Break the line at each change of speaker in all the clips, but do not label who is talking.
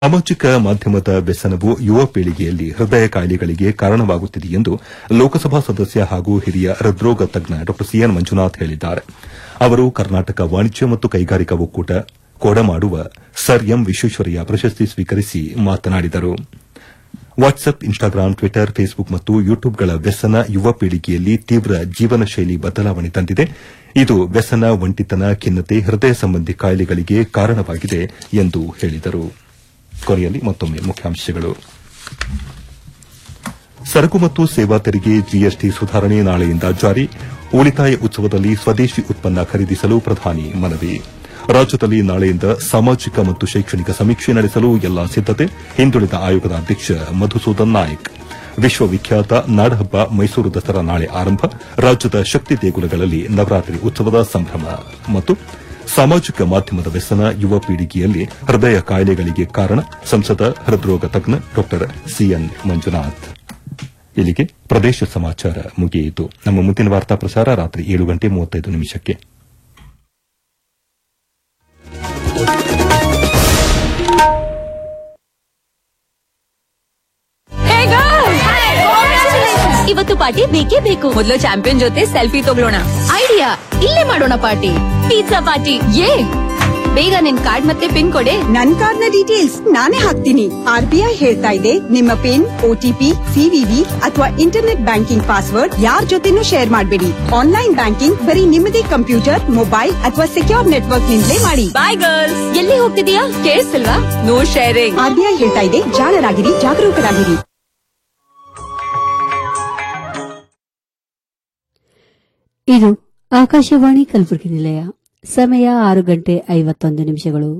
ಸಾಮಾಜಿಕ ಮಾಧ್ಯಮದ ವ್ಯಸನವು ಯುವ ಪೀಳಿಗೆಯಲ್ಲಿ ಹೃದಯ ಕಾಯಿಲೆಗಳಿಗೆ ಕಾರಣವಾಗುತ್ತಿದೆ ಎಂದು ಲೋಕಸಭಾ ಸದಸ್ಯ ಹಾಗೂ ಹಿರಿಯ ಹೃದ್ರೋಗ ತಜ್ಞ ಡಾ ಸಿಎನ್ ಮಂಜುನಾಥ್ ಹೇಳಿದ್ದಾರೆ ಅವರು ಕರ್ನಾಟಕ ವಾಣಿಜ್ಯ ಮತ್ತು ಕೈಗಾರಿಕಾ ಒಕ್ಕೂಟ ಕೊಡಮಾಡುವ ಸರ್ ಎಂ ವಿಶ್ವೇಶ್ವರಯ್ಯ ಪ್ರಶಸ್ತಿ ಸ್ವೀಕರಿಸಿ ಮಾತನಾಡಿದರು ವಾಟ್ಸ್ಆಪ್ ಇನ್ಸ್ಟಾಗ್ರಾಂ ಟ್ವಿಟರ್ ಫೇಸ್ಬುಕ್ ಮತ್ತು ಯೂಟ್ಯೂಬ್ಗಳ ವ್ಯಸನ ಯುವ ಪೀಳಿಗೆಯಲ್ಲಿ ತೀವ್ರ ಜೀವನ ಶೈಲಿ ಬದಲಾವಣೆ ತಂದಿದೆ ಇದು ವ್ಯಸನ ಒಂಟಿತನ ಖಿನ್ನತೆ ಹೃದಯ ಸಂಬಂಧಿ ಕಾಯಿಲೆಗಳಿಗೆ ಕಾರಣವಾಗಿದೆ ಎಂದು ಹೇಳಿದರು ಕೊನೆಯಲ್ಲಿ ಮತ್ತೊಮ್ಮೆ ಮುಖ್ಯಾಂಶಗಳು ಸರಕು ಮತ್ತು ಸೇವಾ ತೆರಿಗೆ ಜಿಎಸ್ಟಿ ಸುಧಾರಣೆ ನಾಳೆಯಿಂದ ಜಾರಿ ಉಳಿತಾಯ ಉತ್ಸವದಲ್ಲಿ ಸ್ವದೇಶಿ ಉತ್ಪನ್ನ ಖರೀದಿಸಲು ಪ್ರಧಾನಿ ಮನವಿ ರಾಜ್ಯದಲ್ಲಿ ನಾಳೆಯಿಂದ ಸಾಮಾಜಿಕ ಮತ್ತು ಶೈಕ್ಷಣಿಕ ಸಮೀಕ್ಷೆ ನಡೆಸಲು ಎಲ್ಲಾ ಸಿದ್ದತೆ ಹಿಂದುಳಿದ ಆಯೋಗದ ಅಧ್ಯಕ್ಷ ಮಧುಸೂದನ್ ನಾಯಕ್ ವಿಶ್ವವಿಖ್ಯಾತ ನಾಡಹಬ್ಬ ಮೈಸೂರು ದಸರಾ ನಾಳೆ ಆರಂಭ ರಾಜ್ಯದ ಶಕ್ತಿ ದೇಗುಲಗಳಲ್ಲಿ ನವರಾತ್ರಿ ಉತ್ಸವದ ಸಂಭ್ರಮ ಮತ್ತು ಸಾಮಾಜಿಕ ಮಾಧ್ಯಮದ ವ್ಯಸನ ಯುವ ಪೀಳಿಗೆಯಲ್ಲಿ ಹೃದಯ ಕಾಯಿಲೆಗಳಿಗೆ ಕಾರಣ ಸಂಸದ ಹೃದ್ರೋಗ ತಜ್ಞ ಡಾ ಸಿಎನ್ ಮಂಜುನಾಥ್ ಇಲ್ಲಿಗೆ ಪ್ರದೇಶ ಸಮಾಚಾರ ಮುಗಿಯಿತು ನಮ್ಮ ಮುಂದಿನ ವಾರ್ತಾ ಪ್ರಸಾರ ರಾತ್ರಿ ಏಳು ಗಂಟೆ ಮೂವತ್ತೈದು ನಿಮಿಷಕ್ಕೆ
ಇವತ್ತು ಪಾರ್ಟಿ ಬೇಕೇ ಬೇಕು
ಮೊದಲು ಚಾಂಪಿಯನ್ ಜೊತೆ ಸೆಲ್ಫಿ ತಗೊಳ್ಳೋಣ
ಐಡಿಯಾ ಇಲ್ಲೇ ಮಾಡೋಣ ಪಾರ್ಟಿ ಪಿಜ್ಜಾ ಪಾರ್ಟಿ
ಏ
ಬೇಗ ನಿನ್ ಕಾರ್ಡ್ ಮತ್ತೆ ಪಿನ್ ಕೊಡೆ
ನನ್ ಕಾರ್ಡ್ನ ಡೀಟೇಲ್ಸ್ ನಾನೇ ಹಾಕ್ತೀನಿ ಆರ್ಬಿಐ ಹೇಳ್ತಾ ಇದೆ ನಿಮ್ಮ ಪಿನ್ ಓಟಿಪಿ ಸಿವಿವಿ ಅಥವಾ ಇಂಟರ್ನೆಟ್ ಬ್ಯಾಂಕಿಂಗ್ ಪಾಸ್ವರ್ಡ್ ಯಾರ್ ಜೊತೆನೂ ಶೇರ್ ಮಾಡಬೇಡಿ ಆನ್ಲೈನ್ ಬ್ಯಾಂಕಿಂಗ್ ಬರೀ ನಿಮ್ಮದೇ ಕಂಪ್ಯೂಟರ್ ಮೊಬೈಲ್ ಅಥವಾ ಸೆಕ್ಯೂರ್ ನೆಟ್ವರ್ಕ್ ನಿಂದಲೇ ಮಾಡಿ
ಬಾಯ್ ಗರ್ಲ್ಸ್
ಎಲ್ಲಿ ಹೋಗ್ತಿದೀಯಾ
ಕೇಳಿಸ್ತಿಲ್ವಾ ನೋ ಶೇರಿಂಗ್
ಆರ್ಬಿಐ ಹೇಳ್ತಾ ಇದೆ ಜಾಣರಾಗಿರಿ ಜಾಗರೂಕರಾಗಿರಿ
ಇದು ಆಕಾಶವಾಣಿ ಕಲಬುರಗಿ ನಿಲಯ ಸಮಯ ಆರು ಗಂಟೆ ಐವತ್ತೊಂದು ನಿಮಿಷಗಳು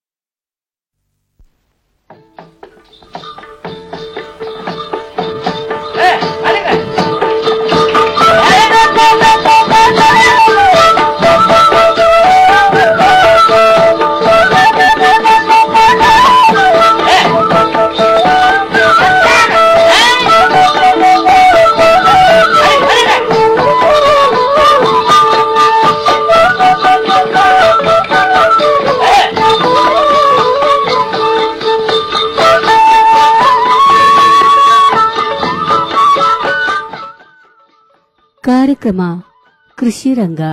ಕಾರ್ಯಕ್ರಮ ಕೃಷಿ ರಂಗ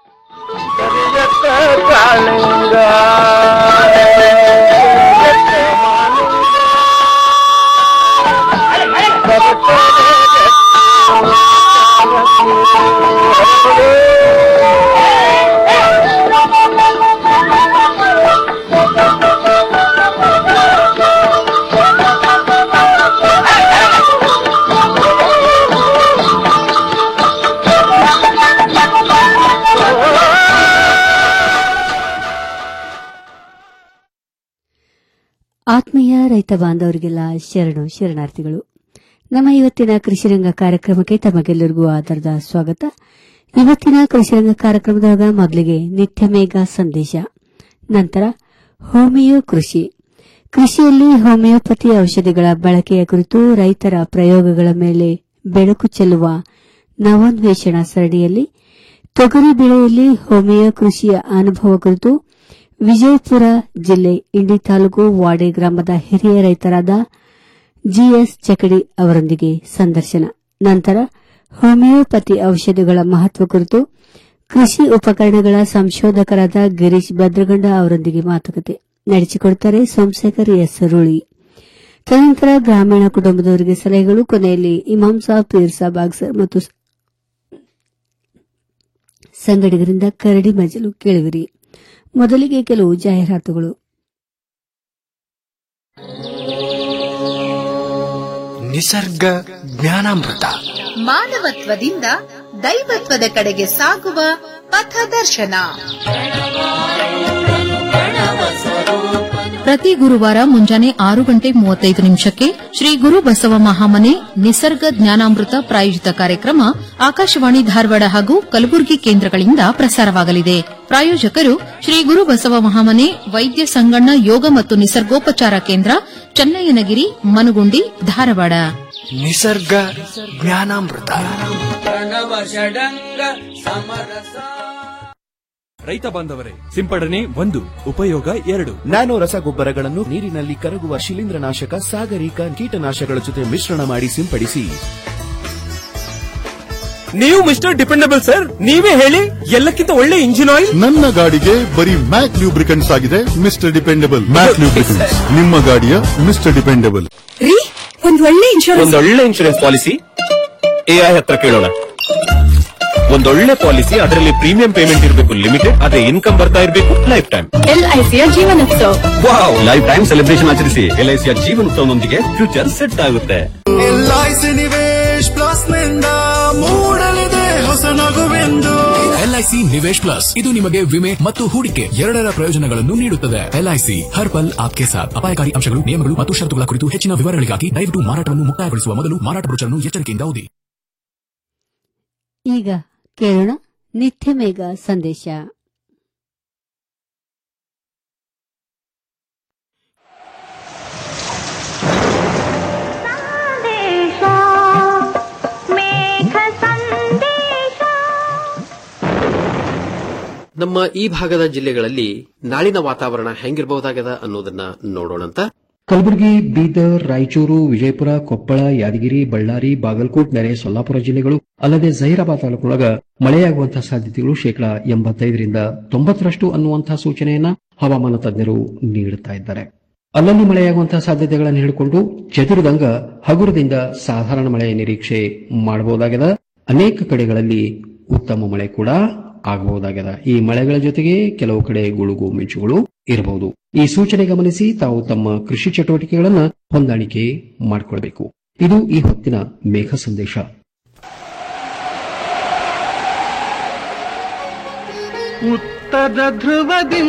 ಆತ್ಮೀಯ ರೈತ ಬಾಂಧವರಿಗೆಲ್ಲ ಶರಣು ಶರಣಾರ್ಥಿಗಳು ನಮ್ಮ ಇವತ್ತಿನ ಕೃಷಿರಂಗ ಕಾರ್ಯಕ್ರಮಕ್ಕೆ ತಮಗೆಲ್ಲರಿಗೂ ಆಧಾರದ ಸ್ವಾಗತ ಇವತ್ತಿನ ಕೃಷಿರಂಗ ಕಾರ್ಯಕ್ರಮದಾಗ ಮೊದಲಿಗೆ ನಿತ್ಯ ಮೇಘ ಸಂದೇಶ ನಂತರ ಹೋಮಿಯೋ ಕೃಷಿ ಕೃಷಿಯಲ್ಲಿ ಹೋಮಿಯೋಪತಿ ಔಷಧಿಗಳ ಬಳಕೆಯ ಕುರಿತು ರೈತರ ಪ್ರಯೋಗಗಳ ಮೇಲೆ ಬೆಳಕು ಚೆಲ್ಲುವ ನವೋನ್ವೇಷಣ ಸರಣಿಯಲ್ಲಿ ತೊಗರಿ ಬೆಳೆಯಲ್ಲಿ ಹೋಮಿಯೋ ಕೃಷಿಯ ಅನುಭವ ಕುರಿತು ವಿಜಯಪುರ ಜಿಲ್ಲೆ ಇಂಡಿ ತಾಲೂಕು ವಾಡೆ ಗ್ರಾಮದ ಹಿರಿಯ ರೈತರಾದ ಜಿಎಸ್ ಚಕಡಿ ಅವರೊಂದಿಗೆ ಸಂದರ್ಶನ ನಂತರ ಹೋಮಿಯೋಪತಿ ಔಷಧಿಗಳ ಮಹತ್ವ ಕುರಿತು ಕೃಷಿ ಉಪಕರಣಗಳ ಸಂಶೋಧಕರಾದ ಗಿರೀಶ್ ಭದ್ರಗಂಡ ಅವರೊಂದಿಗೆ ಮಾತುಕತೆ ನಡೆಸಿಕೊಡುತ್ತಾರೆ ಸೋಮಶೇಖರ್ ಎಸ್ ರುಳಿ ತದನಂತರ ಗ್ರಾಮೀಣ ಕುಟುಂಬದವರಿಗೆ ಸಲಹೆಗಳು ಕೊನೆಯಲ್ಲಿ ಇಮಾಂ ಸಾಬ್ ಪೀರ್ ಸಾಬ್ ಅಗ್ಸರ್ ಮತ್ತು ಸಂಗಡಿಗರಿಂದ ಕರಡಿ ಮಜಲು ಕೇಳುವಿರಿ ಮೊದಲಿಗೆ ಕೆಲವು ಜಾಹೀರಾತುಗಳು
ನಿಸರ್ಗ ಜ್ಞಾನಾಮೃತ
ಮಾನವತ್ವದಿಂದ ದೈವತ್ವದ ಕಡೆಗೆ ಸಾಗುವ ಪಥದರ್ಶನ
ಪ್ರತಿ ಗುರುವಾರ ಮುಂಜಾನೆ ಆರು ಗಂಟೆ ಮೂವತ್ತೈದು ನಿಮಿಷಕ್ಕೆ ಶ್ರೀ ಗುರು ಬಸವ ಮಹಾಮನೆ ನಿಸರ್ಗ ಜ್ಞಾನಾಮೃತ ಪ್ರಾಯೋಜಿತ ಕಾರ್ಯಕ್ರಮ ಆಕಾಶವಾಣಿ ಧಾರವಾಡ ಹಾಗೂ ಕಲಬುರಗಿ ಕೇಂದ್ರಗಳಿಂದ ಪ್ರಸಾರವಾಗಲಿದೆ ಪ್ರಾಯೋಜಕರು ಶ್ರೀ ಗುರು ಬಸವ ಮಹಾಮನೆ ವೈದ್ಯ ಸಂಗಣ್ಣ ಯೋಗ ಮತ್ತು ನಿಸರ್ಗೋಪಚಾರ ಕೇಂದ್ರ ಚನ್ನಯ್ಯನಗಿರಿ ಮನುಗುಂಡಿ ಧಾರವಾಡ
ನಿಸರ್ಗ ಜ್ಞಾನಾಮೃತ ರೈತ ಬಾಂಧವರೇ ಸಿಂಪಡಣೆ ಒಂದು ಉಪಯೋಗ ಎರಡು
ನ್ಯಾನೋ ರಸಗೊಬ್ಬರಗಳನ್ನು ನೀರಿನಲ್ಲಿ ಕರಗುವ ಶಿಲೀಂಧ್ರನಾಶಕ ಸಾಗರಿಕ ಕೀಟನಾಶಕಗಳ ಜೊತೆ ಮಿಶ್ರಣ ಮಾಡಿ ಸಿಂಪಡಿಸಿ
ನೀವು ಮಿಸ್ಟರ್ ಡಿಪೆಂಡಬಲ್ ಸರ್ ನೀವೇ ಹೇಳಿ ಎಲ್ಲಕ್ಕಿಂತ ಒಳ್ಳೆ ಇಂಜಿನ್ ಆಯಿಲ್
ನನ್ನ ಗಾಡಿಗೆ ಬರೀ ಮ್ಯಾಕ್ ಲ್ಯೂಬ್ರಿಕೆಂಟ್ಸ್ ಆಗಿದೆ ಮಿಸ್ಟರ್ ಡಿಪೆಂಡಬಲ್ ಮ್ಯಾಕ್ ಲ್ಯೂಬ್ರಿಕೆಂಟ್ಸ್ ನಿಮ್ಮ ಗಾಡಿಯ ಮಿಸ್ಟರ್ ಡಿಪೆಂಡಬಲ್
ರೀ ಒಂದ್ ಒಳ್ಳೆ ಇನ್ಶೂರೆನ್ಸ್
ಒಂದೊಳ್ಳೆ ಇನ್ಶೂರೆನ್ಸ್ ಪಾಲಿಸಿ ಎಐ ಹತ್ರ ಕೇಳೋಣ ಒಂದೊಳ್ಳೆ ಪಾಲಿಸಿ ಅದರಲ್ಲಿ ಪ್ರೀಮಿಯಂ ಪೇಮೆಂಟ್ ಇರಬೇಕು ಲಿಮಿಟೆಡ್ ಅದೇ ಇನ್ಕಮ್ ಬರ್ತಾ ಇರಬೇಕು ಲೈಫ್ ಟೈಮ್
ಎಲ್ಐಸಿಯ Jeevan Utsav
wow life time celebration ಆಚರಿಸಿ ಎಲ್ಐಸಿಯ ಜೀವನೋತ್ಸವನೊಂದಿಗೆ ಫ್ಯೂಚರ್ ಸೆಟ್ ಆಗುತ್ತೆ
ಎಲ್ಐಸಿ ನಿವೇಶ್ ಪ್ಲಸ್ ನಿಂದ ಮೂಡಲಿದೆ ಹೊಸ ನಗುವೆಂದು
ಎಲ್ಐಸಿ ನಿವೇಶ್ ಪ್ಲಸ್ ಇದು ನಿಮಗೆ ವಿಮೆ ಮತ್ತು ಹೂಡಿಕೆ ಎರಡರ ಪ್ರಯೋಜನಗಳನ್ನು ನೀಡುತ್ತದೆ ಎಲ್ಐಸಿ ಹರ್ ಪಲ್ ಆಪ್ಕೆ ಸಾಥ್ ಅಪಾಯಕಾರಿ ಅಂಶಗಳು ನಿಯಮಗಳು ಮತ್ತು ಷರತ್ತುಗಳ ಕುರಿತು ಹೆಚ್ಚಿನ ವಿವರಗಳಿಗಾಗಿ ದಯವಿಟ್ಟು ಮಾರಾಟವನ್ನು ಮುಕ್ತಾಯಗೊಳಿಸುವ ಮೊದಲು ಮಾರಾಟ ಬ್ರೋಚರ್ನ್ನು ಎಚ್ಚರಿಕೆಯಿಂದ ಓದಿ
ಈಗ ಕೇಳೋಣ ನಿತ್ಯ ಮೇಘ ಸಂದೇಶ
ನಮ್ಮ ಈ ಭಾಗದ ಜಿಲ್ಲೆಗಳಲ್ಲಿ ನಾಳಿನ ವಾತಾವರಣ ಹೆಂಗಿರಬಹುದಾಗದ ಅನ್ನೋದನ್ನ ನೋಡೋಣಂತ
ಕಲಬುರಗಿ ಬೀದರ್ ರಾಯಚೂರು ವಿಜಯಪುರ ಕೊಪ್ಪಳ ಯಾದಗಿರಿ ಬಳ್ಳಾರಿ ಬಾಗಲಕೋಟ್ ನೆರೆ ಸೊಲ್ಲಾಪುರ ಜಿಲ್ಲೆಗಳು ಅಲ್ಲದೆ ಜಹೀರಾಬಾದ್ ತಾಲೂಕೊಳಗ ಮಳೆಯಾಗುವಂತಹ ಸಾಧ್ಯತೆಗಳು ಶೇಕಡಾ ಎಂಬತ್ತೈದರಿಂದ ತೊಂಬತ್ತರಷ್ಟು ಅನ್ನುವಂತಹ ಸೂಚನೆಯನ್ನ ಹವಾಮಾನ ತಜ್ಞರು ನೀಡುತ್ತಾ ಇದ್ದಾರೆ ಅಲ್ಲಲ್ಲಿ ಮಳೆಯಾಗುವಂತಹ ಸಾಧ್ಯತೆಗಳನ್ನು ಹಿಡಿಕೊಂಡು ಚದುರಿದಂಗ ಹಗುರದಿಂದ ಸಾಧಾರಣ ಮಳೆಯ ನಿರೀಕ್ಷೆ ಮಾಡಬಹುದಾಗಿದೆ ಅನೇಕ ಕಡೆಗಳಲ್ಲಿ ಉತ್ತಮ ಮಳೆ ಕೂಡ ಆಗಬಹುದಾಗಿದೆ ಈ ಮಳೆಗಳ ಜೊತೆಗೆ ಕೆಲವು ಕಡೆ ಗುಡುಗು ಮಿಂಚುಗಳು ಇರಬಹುದು ಈ ಸೂಚನೆ ಗಮನಿಸಿ ತಾವು ತಮ್ಮ ಕೃಷಿ ಚಟುವಟಿಕೆಗಳನ್ನು ಹೊಂದಾಣಿಕೆ ಮಾಡಿಕೊಳ್ಬೇಕು ಇದು ಈ ಹೊತ್ತಿನ ಮೇಘ ಸಂದೇಶ
ಉತ್ತರ ಧ್ರುವದಿ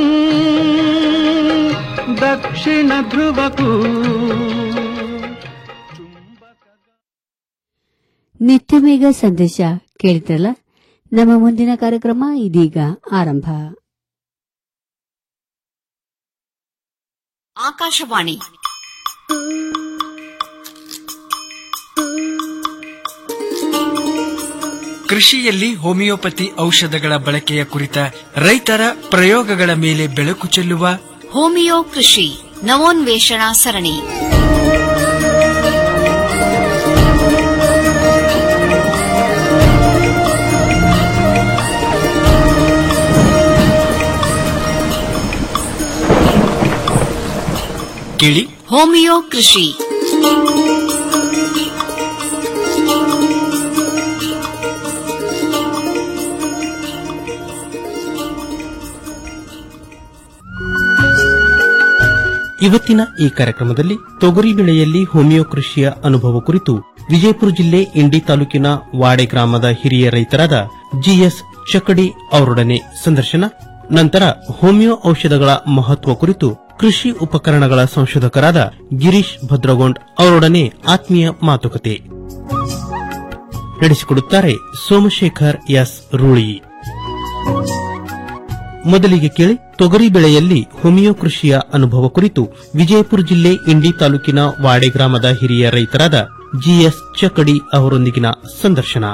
ದಕ್ಷಿಣ ಧ್ರುವಕ್ಕೂ
ನಿತ್ಯ ಮೇಘ ಸಂದೇಶ ಕೇಳಿದ್ರಲ್ಲ ನಮ್ಮ ಮುಂದಿನ ಕಾರ್ಯಕ್ರಮ ಇದೀಗ ಆರಂಭ
ಆಕಾಶವಾಣಿ
ಕೃಷಿಯಲ್ಲಿ ಹೋಮಿಯೋಪತಿ ಔಷಧಗಳ ಬಳಕೆಯ ಕುರಿತ ರೈತರ ಪ್ರಯೋಗಗಳ ಮೇಲೆ ಬೆಳಕು ಚೆಲ್ಲುವ
ಹೋಮಿಯೋ ಕೃಷಿ ನವೋನ್ವೇಷಣಾ ಸರಣಿ
ಕೇಳಿ
ಹೋಮಿಯೋ ಕೃಷಿ
ಇವತ್ತಿನ ಈ ಕಾರ್ಯಕ್ರಮದಲ್ಲಿ ತೊಗರಿ ಬೆಳೆಯಲ್ಲಿ ಹೋಮಿಯೋ ಕೃಷಿಯ ಅನುಭವ ಕುರಿತು ವಿಜಯಪುರ ಜಿಲ್ಲೆ ಇಂಡಿ ತಾಲೂಕಿನ ವಾಡೆ ಗ್ರಾಮದ ಹಿರಿಯ ರೈತರಾದ ಜಿಎಸ್ ಚಕಡಿ ಅವರೊಡನೆ ಸಂದರ್ಶನ ನಂತರ ಹೋಮಿಯೋ ಔಷಧಗಳ ಮಹತ್ವ ಕುರಿತು ಕೃಷಿ ಉಪಕರಣಗಳ ಸಂಶೋಧಕರಾದ ಗಿರೀಶ್ ಭದ್ರಗೊಂಡ್ ಅವರೊಡನೆ ಆತ್ಮೀಯ ಮಾತುಕತೆ ನಡೆಸಿಕೊಡುತ್ತಾರೆ ಸೋಮಶೇಖರ್ ಎಸ್ ರೂಳಿ ಮೊದಲಿಗೆ ಕೇಳಿ ತೊಗರಿ ಬೆಳೆಯಲ್ಲಿ ಹೋಮಿಯೋ ಕೃಷಿಯ ಅನುಭವ ಕುರಿತು ವಿಜಯಪುರ ಜಿಲ್ಲೆ ಇಂಡಿ ತಾಲೂಕಿನ ವಾಡೆ ಗ್ರಾಮದ ಹಿರಿಯ ರೈತರಾದ ಜಿಎಸ್ ಚಕಡಿ ಅವರೊಂದಿಗಿನ ಸಂದರ್ಶನ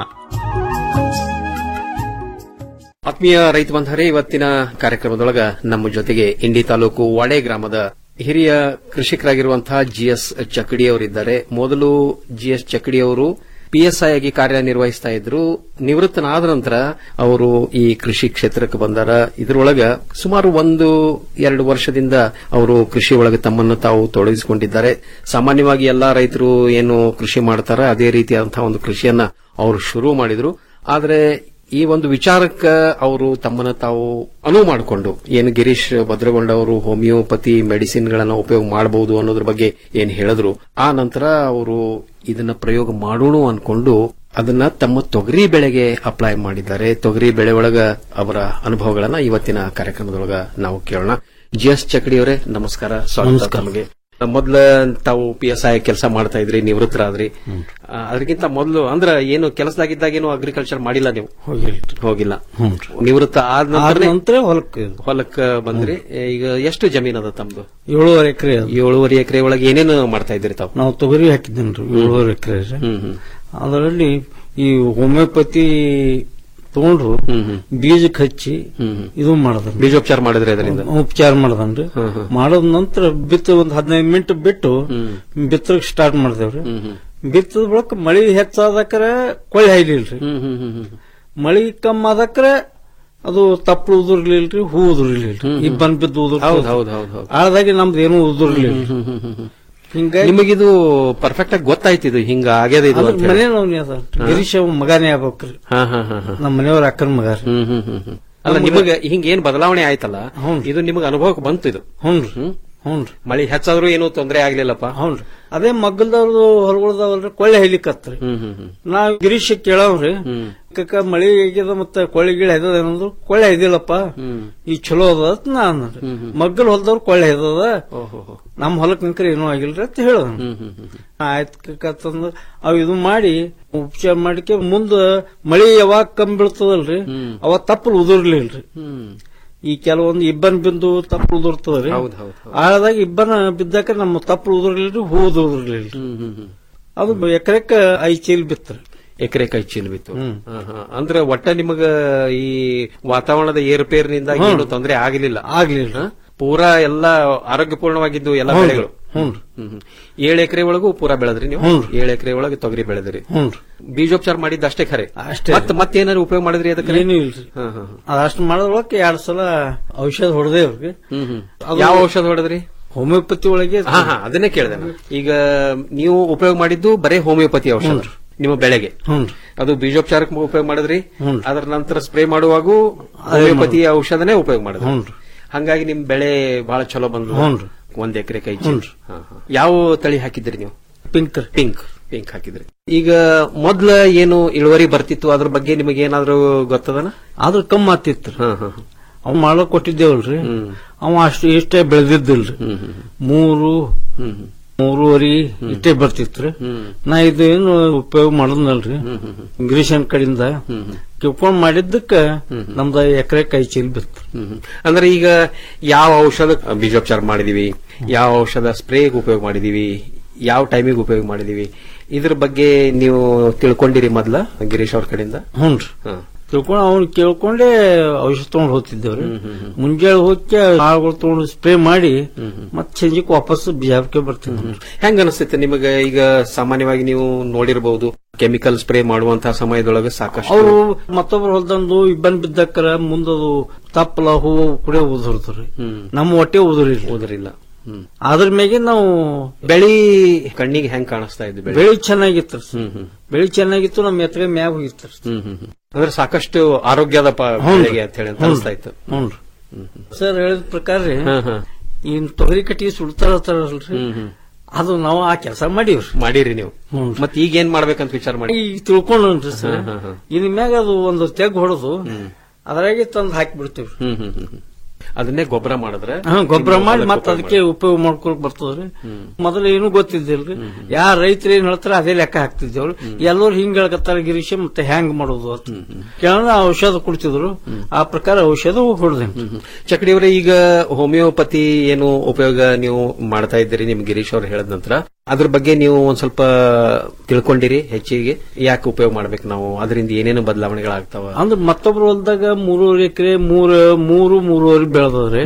ಆತ್ಮೀಯ ರೈತ ಬಂಧವರೇ ಇವತ್ತಿನ ಕಾರ್ಯಕ್ರಮದೊಳಗ ನಮ್ಮ ಜೊತೆಗೆ ಇಂಡಿ ತಾಲೂಕು ವಾಡೆ ಗ್ರಾಮದ ಹಿರಿಯ ಕೃಷಿಕರಾಗಿರುವಂತಹ ಜಿಎಸ್ ಚಕಡಿ ಅವರಿದ್ದಾರೆ ಮೊದಲು ಜಿಎಸ್ ಚಕಡಿ ಅವರು ಪಿಎಸ್ಐ ಆಗಿ ಕಾರ್ಯನಿರ್ವಹಿಸ್ತಾ ಇದ್ರು ನಿವೃತ್ತನಾದ ನಂತರ ಅವರು ಈ ಕೃಷಿ ಕ್ಷೇತ್ರಕ್ಕೆ ಬಂದಾರ ಇದರೊಳಗ ಸುಮಾರು ಒಂದು ಎರಡು ವರ್ಷದಿಂದ ಅವರು ಕೃಷಿ ಒಳಗೆ ತಮ್ಮನ್ನು ತಾವು ತೊಡಗಿಸಿಕೊಂಡಿದ್ದಾರೆ ಸಾಮಾನ್ಯವಾಗಿ ಎಲ್ಲಾ ರೈತರು ಏನು ಕೃಷಿ ಮಾಡ್ತಾರ ಅದೇ ರೀತಿಯಾದಂತಹ ಒಂದು ಕೃಷಿಯನ್ನ ಅವರು ಶುರು ಮಾಡಿದ್ರು ಆದರೆ ಈ ಒಂದು ವಿಚಾರಕ್ಕೆ ಅವರು ತಮ್ಮನ್ನ ತಾವು ಅನುವು ಮಾಡಿಕೊಂಡು ಏನು ಗಿರೀಶ್ ಭದ್ರಗೊಂಡ ಅವರು ಹೋಮಿಯೋಪತಿ ಮೆಡಿಸಿನ್ ಗಳನ್ನ ಉಪಯೋಗ ಮಾಡಬಹುದು ಅನ್ನೋದ್ರ ಬಗ್ಗೆ ಏನ್ ಹೇಳಿದ್ರು ಆ ನಂತರ ಅವರು ಇದನ್ನ ಪ್ರಯೋಗ ಮಾಡೋಣ ಅನ್ಕೊಂಡು ಅದನ್ನ ತಮ್ಮ ತೊಗರಿ ಬೆಳೆಗೆ ಅಪ್ಲೈ ಮಾಡಿದ್ದಾರೆ ತೊಗರಿ ಬೆಳೆ ಒಳಗ ಅವರ ಅನುಭವಗಳನ್ನ ಇವತ್ತಿನ ಕಾರ್ಯಕ್ರಮದೊಳಗ ನಾವು ಕೇಳೋಣ ಜಿ ಎಸ್ ಚಕಡಿ ಅವರೇ ನಮಸ್ಕಾರ ಸ್ವಾಗತ
ನಮಸ್ಕಾರ.
ತಮಗೆ ಮೊದ್ಲ ತಾವು ಪಿ ಎಸ್ ಐ ಕೆಲಸ ಮಾಡ್ತಾ ಇದ್ರಿ ನಿವೃತ್ತರಾದ್ರಿ ಆ, ಅದಕ್ಕಿಂತ ಮೊದಲು ಅಂದ್ರ ಏನು ಕೆಲಸದಾಗಿದ್ದಾಗ ಏನು ಅಗ್ರಿಕಲ್ಚರ್ ಮಾಡಿಲ್ಲ ನೀವು ಹೋಗಿಲ್ಲ ನಿವೃತ್ತ ಆದ ನಂತರ
ನಂತರ ಹೊಲಕ್ಕೆ
ಹೊಲಕ್ಕ ಬಂದ್ರಿ ಈಗ ಎಷ್ಟು ಜಮೀನ್ ಅದ ತಮ್ದು
ಏಳುವರೆ ಎಕರೆ
ಏಳುವರೆ ಎಕರೆ ಒಳಗೆ ಏನೇನು ಮಾಡ್ತಾ ಇದ್ರಿ ತಾವು
ನಾವು ತೊಗರಿ ಹಾಕಿದ್ದೇನ್ರಿ ಏಳುವರೆ ಎಕರೆ ಅದರಲ್ಲಿ ಈ ಹೋಮಿಯೋಪತಿ ತಗೊಂಡ್ರು ಬೀಜಕ್ಕೆ ಹಚ್ಚಿ ಇದು ಮಾಡದ
ಬೀಜೋಪಚಾರ ಮಾಡಿದ್ರೆ ಅದರಿಂದ
ಉಪಚಾರ ಮಾಡದನ್ರಿ ಮಾಡದ ನಂತರ ಬಿತ್ತ ಒಂದ್ ಹದಿನೈದು ಮಿನಿಟ್ ಬಿಟ್ಟು ಬಿತ್ತಕ್ ಸ್ಟಾರ್ಟ್ ಮಾಡ್ದೇವ್ರಿ ಬಿತ್ತದ ಬಳಿಕ ಮಳಿ ಹೆಚ್ಚಾದಕ್ರ ಕೊಳ್ಳಿ ಹಾಯ್ಲಿಲ್ರಿ ಮಳಿ ಕಮ್ಮಿ ಆದಕ್ರ ಅದು ತಪ್ಪಲು ಉದುರ್ಲಿಲ್ರಿ ಹೂ ಉದುರ್ಲಿಲ್ರಿ ಇಬ್ಬನ್ ಬಿದ್ದು ಉದುರ್
ಹೌದ್ ಹೌದ್ ಹೌದ್ ಹೌದ್
ಆಳದಾಗಿ ನಮ್ದು ಏನೂ ಉದುರ್ಲಿಲ್ಲ ಹಿಂಗಾಗಿ
ನಿಮಗಿದು ಪರ್ಫೆಕ್ಟ್ ಆಗಿ ಗೊತ್ತಾಯ್ತು ಇದು ಹಿಂಗ ಆಗ್ಯದ ಇದು ಅಂತ ಹೇಳಿ.
ಮನೆ ನೋವ್ನಿ ಅದ ಗಿರೀಶ್ ಅವ್ ಮಗನೇ ಆಗ್ಬೇಕ್ರಿ
ಹಾ ಹಾ ಹಾ ಹಾ
ನಮ್ಮ ಮನೆಯವ್ರ ಅಕ್ಕನ ಮಗ ರೀ.
ಹ್ಮ್ ಹ್ಮ್ ಹ್ಮ್ ಹ್ಮ್. ಅಲ್ಲ ನಿಮಗ ಹಿಂಗ ಏನ್ ಬದಲಾವಣೆ ಆಯ್ತಲ್ಲ ಇದು ನಿಮಗ ಅನುಭವಕ್ಕೆ ಬಂತು ಇದು
ಹ್ಞೂನ್ರಿ
ಹ್ಮ್
ಹ್ಞೂನ್ರಿ
ಮಳಿ ಹೆಚ್ಚಾದ್ರೂ ಏನೂ ತೊಂದರೆ ಆಗ್ಲಿಲ್ಲಪ್ಪ
ಹ್ಞೂನ್ರಿ ಅದೇ ಮಗ್ಗಲ್ದವ್ರದು ಹೊರಗುಳ್ದವಲ್ರಿ ಕೊಳ್ಳೆ ಹೈಲಿಕತ್ರಿ
ಹ್ಮ್ ಹ್ಮ್ ಹ್ಮ್
ನಾವ್ ಗಿರೀಶ್ ಕೇಳವ್ರಿ ಕಕ್ಕ ಮಳಿ ಆಗ್ಯದ ಮತ್ತೆ ಕೊಳ್ಳೆ ಗಿಳಿ ಹೆದದ ಏನಂದ್ರು ಕೊಳ್ಳೆ ಐದಿಲ್ಲಪ್ಪ ಈ ಚಲೋ ಅದ ಅಂತ ನಾ ಅಂದ್ರಿ ಮಗ್ಗಲ್ ಹೊಲ್ದವ್ರು ಕೊಳ್ಳೆ ಹೆದದ ನಮ್ ಹೊಲಕ್ ನಿಂಕ್ರ ಏನೂ ಆಗಿಲ್ರಿ ಅಂತ ಹೇಳ ಆಯ್ತ್ ಕಕ್ಕಂದ್ರ ಅವ್ ಇದು ಮಾಡಿ ಉಪಚಾರ ಮಾಡಿಕೆ ಮುಂದ ಮಳಿ ಯಾವಾಗ ಕಮ್ಮಿ ಬೀಳ್ತದಲ್ರಿ ಅವ ತಪ್ಪಲ್ ಉದುರ್ಲಿಲ್ರಿ ಈ ಕೆಲವೊಂದು ಇಬ್ಬನ್ ಬಿಂದು ತಪ್ಪಲು ಉದುರ್ತದ್ರಿ
ಹೌದ್ ಹೌದ್
ಆಳದಾಗ ಇಬ್ಬನ ಬಿದ್ದಾಕ ನಮ್ಮ ತಪ್ಪಲು ಉದುರ್ಲಿಲ್ರಿ ಹೂ ಉದುರ್ಲಿಲ್ರಿ ಅದು ಎಕರೆಕ ಐದ್ ಚೀಲ ಬಿತ್ತರಿ
ಎಕರೆ ಕೈ ಚೀಲ ಬಿತ್ತು ಹಾ, ಹಾ. ಅಂದ್ರೆ ಒಟ್ಟ ನಿಮಗ ಈ ವಾತಾವರಣದ ಏರುಪೇರಿನಿಂದ
ಹ್ಮ್.
ಏನು ತೊಂದರೆ ಆಗಲಿಲ್ಲ
ಆಗ್ಲಿಲ್ಲ
ಹಾ? ಪೂರಾ ಎಲ್ಲಾ ಆರೋಗ್ಯಪೂರ್ಣವಾಗಿದ್ದು ಎಲ್ಲ
ಹ್ಞೂ.
ಬೆಳೆಗಳು
ಹ್ಞೂ.
ಹ್ಮ್, ಹ್ಮ್. ಏಳು ಎಕರೆ ಒಳಗೂ ಪೂರಾ ಬೆಳೆದ್ರಿ ನೀವು
ಹ್ಞೂ.
ಏಳು ಎಕರೆ ಒಳಗೆ ತೊಗರಿ ಬೆಳೆದ್ರಿ
ಹ್ಞೂ
ಬೀಜೋಪಚಾರ ಮಾಡಿದ್ದು ಅಷ್ಟೇ ಖರೆ
ಅಷ್ಟೇ.
ಮತ್ ಮತ್ತೇನಾದ್ರು ಉಪಯೋಗ ಮಾಡಿದ್ರಿ ಅದಕ್ಕೆ
ಏನೂ ಇಲ್ರಿ
ಹಾ, ಹಾ, ಹಾ.
ಅದಷ್ಟು ಮಾಡೋದ್ರೊಳಗೆ ಎರಡ್ ಸಲ ಔಷಧ ಹೊಡೆದೇವ್ರಿ
ಹ್ಮ್, ಹ್ಮ್. ಯಾವ ಔಷಧ ಹೊಡೆದ್ರಿ
ಹೋಮಿಯೋಪತಿ ಒಳಗೆ
ಹಾ ಹಾ ಅದನ್ನೇ ಕೇಳಿದೆ ನಾನು. ಈಗ ನೀವು ಉಪಯೋಗ ಮಾಡಿದ್ದು ಬರೇ ಹೋಮಿಯೋಪತಿ ಔಷಧ ನಿಮ್ಮ ಬೆಳೆಗೆ
ಹ್ಞೂನ್ರಿ
ಅದು ಬೀಜೋಪಚಾರಕ್ಕೆ ಉಪಯೋಗ ಮಾಡಿದ್ರಿ
ಹ್ಞೂನ್ರಿ.
ಅದರ ನಂತರ ಸ್ಪ್ರೇ ಮಾಡುವಾಗೂ ಹೋಮಿಯೋಪತಿ ಔಷಧನೇ ಉಪಯೋಗ ಮಾಡಿದ್ರಿ
ಹ್ಞೂನ್ರಿ.
ಹಂಗಾಗಿ ನಿಮ್ ಬೆಳೆ ಬಹಳ ಚಲೋ ಬಂದು
ಹ್ಞೂನ್ರಿ.
ಒಂದ್ ಎಕರೆ ಕೈ
ಹ್ಞೂನ್ರಿ.
ಯಾವ ತಳಿ ಹಾಕಿದ್ರಿ ನೀವು
ಪಿಂಕ್
ಪಿಂಕ್ ಪಿಂಕ್ ಹಾಕಿದ್ರಿ ಈಗ ಮೊದ್ಲ ಏನು ಇಳುವರಿ ಬರ್ತಿತ್ತು ಅದ್ರ ಬಗ್ಗೆ ನಿಮಗೆ ಏನಾದ್ರು ಗೊತ್ತದನ
ಆದ್ರ ಕಮ್ಮಿ ಆತಿತ್ತು
ಹಾ ಹಾ
ಅವ್ ಮಾಡಕ್ ಕೊಟ್ಟಿದ್ದೇವಲ್ರಿ ಅವ ಅಷ್ಟು ಇಷ್ಟೇ ಬೆಳೆದಿದ್ದಿಲ್ರಿ ಮೂರು ಮೂರುವರಿ ಇಷ್ಟೇ ಬರ್ತಿತ್ರಿ ನಾ ಇದು ಏನು ಉಪಯೋಗ ಮಾಡೋದ್ನಲ್ರಿ ಇಂಗ್ರೀಷನ್ ಕಡೆಯಿಂದ ಕಿಪ್ಕೊಂಡ್ ಮಾಡಿದ್ದಕ್ಕ ನಮ್ದ ಎಕರೆ ಕೈ ಚೀಲ್ ಬಿತ್ತು
ಹ್ಮ್ ಹ್ಮ್. ಅಂದ್ರೆ ಈಗ ಯಾವ ಔಷಧ ಬೀಜೋಪಚಾರ ಮಾಡಿದೀವಿ ಯಾವ ಔಷಧ ಸ್ಪ್ರೇಗ್ ಉಪಯೋಗ ಮಾಡಿದೀವಿ ಯಾವ ಟೈಮಿಗೆ ಉಪಯೋಗ ಮಾಡಿದೀವಿ ಇದ್ರ ಬಗ್ಗೆ ನೀವು ತಿಳ್ಕೊಂಡಿರಿ ಮೊದ್ಲ ಗಿರೀಶ್ ಅವ್ರ ಕಡೆಯಿಂದ
ಹ್ಞೂನ್ರಿ
ಹಾ.
ತಿಳ್ಕೊಂಡು ಅವ್ನು ಕೇಳ್ಕೊಂಡೇ ಔಷಧ ತಗೊಂಡ್ ಹೋಗ್ತಿದ್ದೇವ್ರಿ ಮುಂಜಾನೆ ಹೋಗಿ ಆಳುಗಳು ತಗೊಂಡು ಸ್ಪ್ರೇ ಮಾಡಿ ಮತ್ ಸಂಜೆಕ್ ವಾಪಸ್ ಬಿಜಾಪುರಕ್ಕೆ ಬರ್ತೀನಿ
ಹೆಂಗ ಅನಿಸ್ತೈತೆ ನಿಮಗೆ ಈಗ ಸಾಮಾನ್ಯವಾಗಿ ನೀವು ನೋಡಿರಬಹುದು ಕೆಮಿಕಲ್ ಸ್ಪ್ರೇ ಮಾಡುವಂತಹ ಸಮಯದೊಳಗೆ ಸಾಕಷ್ಟು
ಅವರು ಮತ್ತೊಬ್ರು ಹೊಲ್ದಂದು ಇಬ್ಬನ್ ಬಿದ್ದಕ್ಕರ ಮುಂದದು ತಪ್ಪಲ ಹೂವು ಕುಡಿಯೋ ಉದುರ್ದ್ರಿ ನಮ್ಮ ಹೊಟ್ಟೆ ಉದುರಿಲ್ಲ
ಉದುರಿಲ್ಲ
ಅದ್ರ ಮ್ಯಾಗೆ ನಾವು
ಬೆಳಿ ಕಣ್ಣಿಗೆ ಹೆಂಗ್ ಕಾಣಿಸ್ತಾ ಇದ್ದು ಬೆಳೆ
ಬೆಳಿ ಚೆನ್ನಾಗಿತ್ತು ಬೆಳಿ ಚೆನ್ನಾಗಿತ್ತು ನಮ್ಮ ಎತ್ತಗೆ ಮ್ಯಾಗ ಹೋಗಿತ್ತು
ಹ್ಮ್ ಹ್ಮ್ ಹ್ಮ್. ಅಂದ್ರೆ ಸಾಕಷ್ಟು ಆರೋಗ್ಯದ ಪ- ಬೆಳೆಗೆ ಅಂತ ಹೇಳಿ ಅಂತ ಅನಿಸ್ತಾ ಇತ್ತು
ಹ್ಞೂನ್ರಿ ಸರ್ ಹೇಳಿದ ಪ್ರಕಾರ ರೀ
ಹಾ, ಹಾ.
ಈ ತೊಗರಿ ಕಟ್ಟಿ ಸುಡ್ತಾರಲ್ರಿ ಅದು ನಾವು ಆ ಕೆಲಸ ಮಾಡೀವ್ರಿ
ಮಾಡಿರಿ ನೀವು ಮತ್ ಈಗ ಏನ್ ಮಾಡ್ಬೇಕಂತ ವಿಚಾರ ಮಾಡಿ
ಈಗ ತಿಳ್ಕೊಂಡ್ರಿ ಸರ್
ಹಾ, ಹಾ, ಹಾ.
ಇನ್ ಮ್ಯಾಗ ಅದು ಒಂದು ತೆಗ್ ಹೊಡೆದು ಅದ್ರಾಗೆ ತಂದು ಹಾಕಿ ಬಿಡ್ತೀವಿ
ಹ್ಮ್ ಹ್ಮ್ ಹ್ಮ್ ಹ್ಮ್. ಅದನ್ನೇ ಗೊಬ್ಬರ ಮಾಡಿದ್ರೆ
ಹಾ ಗೊಬ್ಬರ ಮಾಡಿ
ಅದಕ್ಕೆ
ಮತ್ತೆ
ಉಪಯೋಗ
ಅದಕ್ಕೆ ಉಪಯೋಗ ಮಾಡ್ಕೊಳಕ್ ಬರ್ತದ್ರಿ ಮೊದಲು ಏನು ಗೊತ್ತಿದ್ದಿಲ್ರಿ ಯಾರ ರೈತರು ಏನ್ ಹೇಳ್ತಾರ ಅದೇ ಲೆಕ್ಕ ಹಾಕ್ತಿದ್ದೇವ್ರಿ ಎಲ್ಲರೂ ಹಿಂಗ್ ಹೇಳ್ಕತ್ತಾರ ಗಿರೀಶ ಮತ್ತೆ ಹ್ಯಾಂಗ್ ಮಾಡೋದು ಅಂತ ಕೇಳೋಣ ಔಷಧ ಕುಡ್ತಿದ್ರು ಆ ಪ್ರಕಾರ ಔಷಧ ಹೊಡೆದೇನ್ರಿ
ಚಕಡಿಯವರೇ ಈಗ ಹೋಮಿಯೋಪತಿ ಏನು ಉಪಯೋಗ ನೀವು ಮಾಡ್ತಾ ಇದ್ದೀರಿ ನಿಮ್ ಗಿರೀಶ್ ಅವ್ರು ಹೇಳಿದ ನಂತರ ಅದ್ರ ಬಗ್ಗೆ ನೀವು ಒಂದ್ ಸ್ವಲ್ಪ ತಿಳ್ಕೊಂಡಿರಿ ಹೆಚ್ಚಿಗೆ ಯಾಕೆ ಉಪಯೋಗ ಮಾಡ್ಬೇಕು ನಾವು ಅದರಿಂದ ಏನೇನು ಬದಲಾವಣೆಗಳಾಗ್ತಾವ
ಅಂದ್ರೆ ಮತ್ತೊಬ್ರು ಹೊಲ್ದಾಗ ಮೂರುವರೆ ಎಕರೆ ಮೂರ ಮೂರು ಮೂರುವರೆ ಬೆಳೆದವ್ರಿ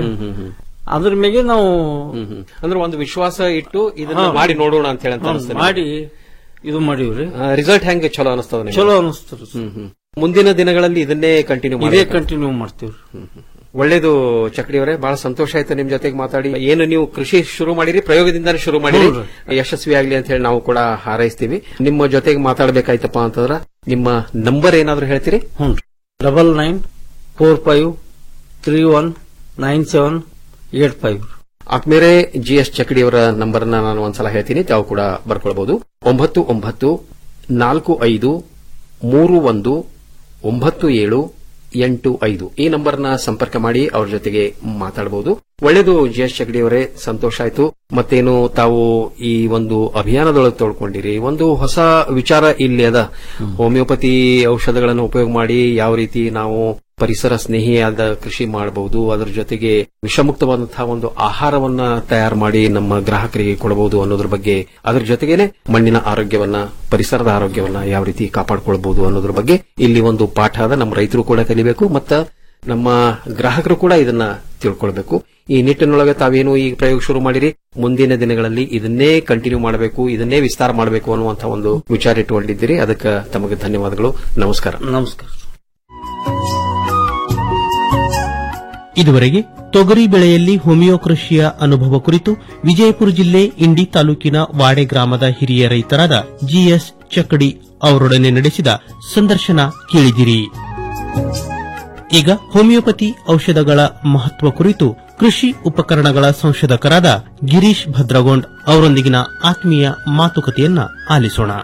ಅದ್ರ ಮ್ಯಾಗೆ ನಾವು
ಹ್ಮ್ ಹ್ಮ್. ಅಂದ್ರೆ ಒಂದು ವಿಶ್ವಾಸ ಇಟ್ಟು ಇದನ್ನ
ಹಾ.
ಮಾಡಿ ನೋಡೋಣ ಅಂತ ಹೇಳಿ ಅಂತ
ಹಾ,
ಅನಿಸ್ತದೆ
ಮಾಡಿ ಇದು ಮಾಡೀವ್ರಿ
ರಿಸಲ್ಟ್ ಹೆಂಗೆ ಚಲೋ ಅನಿಸ್ತದ ನಿಮ್ಗೆ?
ಚಲೋ ಅನಿಸ್ತದ
ಹ್ಮ್ ಹ್ಮ್. ಮುಂದಿನ ದಿನಗಳಲ್ಲಿ ಇದನ್ನೇ ಕಂಟಿನ್ಯೂ
ಇದೇ
ಮಾಡಿ
ಕಂಟಿನ್ಯೂ ಮಾಡ್ತೀವ್ರಿ
ಒಳ್ಳೇದು ಚಕ್ಡಿಯವರೇ ಬಹಳ ಸಂತೋಷ ಆಯ್ತು ನಿಮ್ ಜೊತೆಗೆ ಮಾತಾಡಿ ಏನು ನೀವು ಕೃಷಿ ಶುರು ಮಾಡಿರಿ ಪ್ರಯೋಗದಿಂದಾನೇ ಶುರು ಮಾಡಿರಿ ಯಶಸ್ವಿ ಆಗ್ಲಿ ಅಂತ ಹೇಳಿ ನಾವು ಕೂಡ ಹಾರೈಸ್ತೀವಿ ನಿಮ್ಮ ಜೊತೆಗೆ ಮಾತಾಡ್ಬೇಕಾಯ್ತಪ್ಪ ಅಂತಂದ್ರ ನಿಮ್ಮ ನಂಬರ್ ಏನಾದ್ರು ಹೇಳ್ತೀರಿ
ಹ್ಞೂ double nine four five three one nine seven eight five
ಆತ್ಮೇರೆ ಜಿ ಎಸ್ ಚಕಡಿಯವರ ನಂಬರ್ನ ನಾನು ಒಂದ್ಸಲ ಹೇಳ್ತೀನಿ ತಾವು ಕೂಡ ಬರ್ಕೊಳ್ಬಹುದು ಒಂಬತ್ತು ಒಂಬತ್ತು ನಾಲ್ಕು ಐದು ಮೂರು ಒಂದು ಒಂಬತ್ತು ಏಳು ಎಂಟು ಐದು ಈ ನಂಬರ್ನ ಸಂಪರ್ಕ ಮಾಡಿ ಅವ್ರ ಜೊತೆಗೆ ಮಾತಾಡಬಹುದು ಒಳ್ಳೇದು ಜಿ ಎಸ್ ಚಗಡಿ ಅವರೇ ಸಂತೋಷ ಆಯ್ತು ಮತ್ತೇನು ತಾವು ಈ ಒಂದು ಅಭಿಯಾನದೊಳಗೆ ತೊಳ್ಕೊಂಡಿರಿ ಒಂದು ಹೊಸ ವಿಚಾರ ಇಲ್ಲಿ ಅದ ಹೋಮಿಯೋಪತಿ ಔಷಧಗಳನ್ನು ಉಪಯೋಗ ಮಾಡಿ ಯಾವ ರೀತಿ ನಾವು ಪರಿಸರ ಸ್ನೇಹಿಯಾದ ಕೃಷಿ ಮಾಡಬಹುದು ಅದರ ಜೊತೆಗೆ ವಿಷಮುಕ್ತವಾದಂತಹ ಒಂದು ಆಹಾರವನ್ನ ತಯಾರು ಮಾಡಿ ನಮ್ಮ ಗ್ರಾಹಕರಿಗೆ ಕೊಡಬಹುದು ಅನ್ನೋದ್ರ ಬಗ್ಗೆ ಅದರ ಜೊತೆಗೇನೆ ಮಣ್ಣಿನ ಆರೋಗ್ಯವನ್ನ ಪರಿಸರದ ಆರೋಗ್ಯವನ್ನ ಯಾವ ರೀತಿ ಕಾಪಾಡಿಕೊಳ್ಬಹುದು ಅನ್ನೋದ್ರ ಬಗ್ಗೆ ಇಲ್ಲಿ ಒಂದು ಪಾಠ ಅದ ನಮ್ಮ ರೈತರು ಕೂಡ ಕಲಿಬೇಕು ಮತ್ತ ನಮ್ಮ ಗ್ರಾಹಕರು ಕೂಡ ಇದನ್ನ ತಿಳ್ಕೊಳ್ಬೇಕು ಈ ನಿಟ್ಟಿನೊಳಗೆ ತಾವೇನು ಈ ಪ್ರಯೋಗ ಶುರು ಮಾಡಿರಿ ಮುಂದಿನ ದಿನಗಳಲ್ಲಿ ಇದನ್ನೇ ಕಂಟಿನ್ಯೂ ಮಾಡಬೇಕು ಇದನ್ನೇ ವಿಸ್ತಾರ ಮಾಡಬೇಕು ಅನ್ನುವಂತಹ ಒಂದು ವಿಚಾರ ಇಟ್ಟುಕೊಂಡಿದ್ದೀರಿ ಅದಕ್ಕೆ ತಮಗೆ ಧನ್ಯವಾದಗಳು ನಮಸ್ಕಾರ
ನಮಸ್ಕಾರ
ಇದುವರೆಗೆ ತೊಗರಿ ಬೆಳೆಯಲ್ಲಿ ಹೋಮಿಯೋ ಕೃಷಿಯ ಅನುಭವ ಕುರಿತು ವಿಜಯಪುರ ಜಿಲ್ಲೆ ಇಂಡಿ ತಾಲೂಕಿನ ವಾಡೆ ಗ್ರಾಮದ ಹಿರಿಯ ರೈತರಾದ ಜಿಎಸ್ ಚಕಡಿ ಅವರೊಡನೆ ನಡೆಸಿದ ಸಂದರ್ಶನ ಕೇಳಿದಿರಿ ಈಗ ಹೋಮಿಯೋಪತಿ ಔಷಧಗಳ ಮಹತ್ವ ಕುರಿತು ಕೃಷಿ ಉಪಕರಣಗಳ ಸಂಶೋಧಕರಾದ ಗಿರೀಶ್ ಭದ್ರಗೊಂಡ್ ಅವರೊಂದಿಗಿನ ಆತ್ಮೀಯ ಮಾತುಕತೆಯನ್ನ ಆಲಿಸೋಣ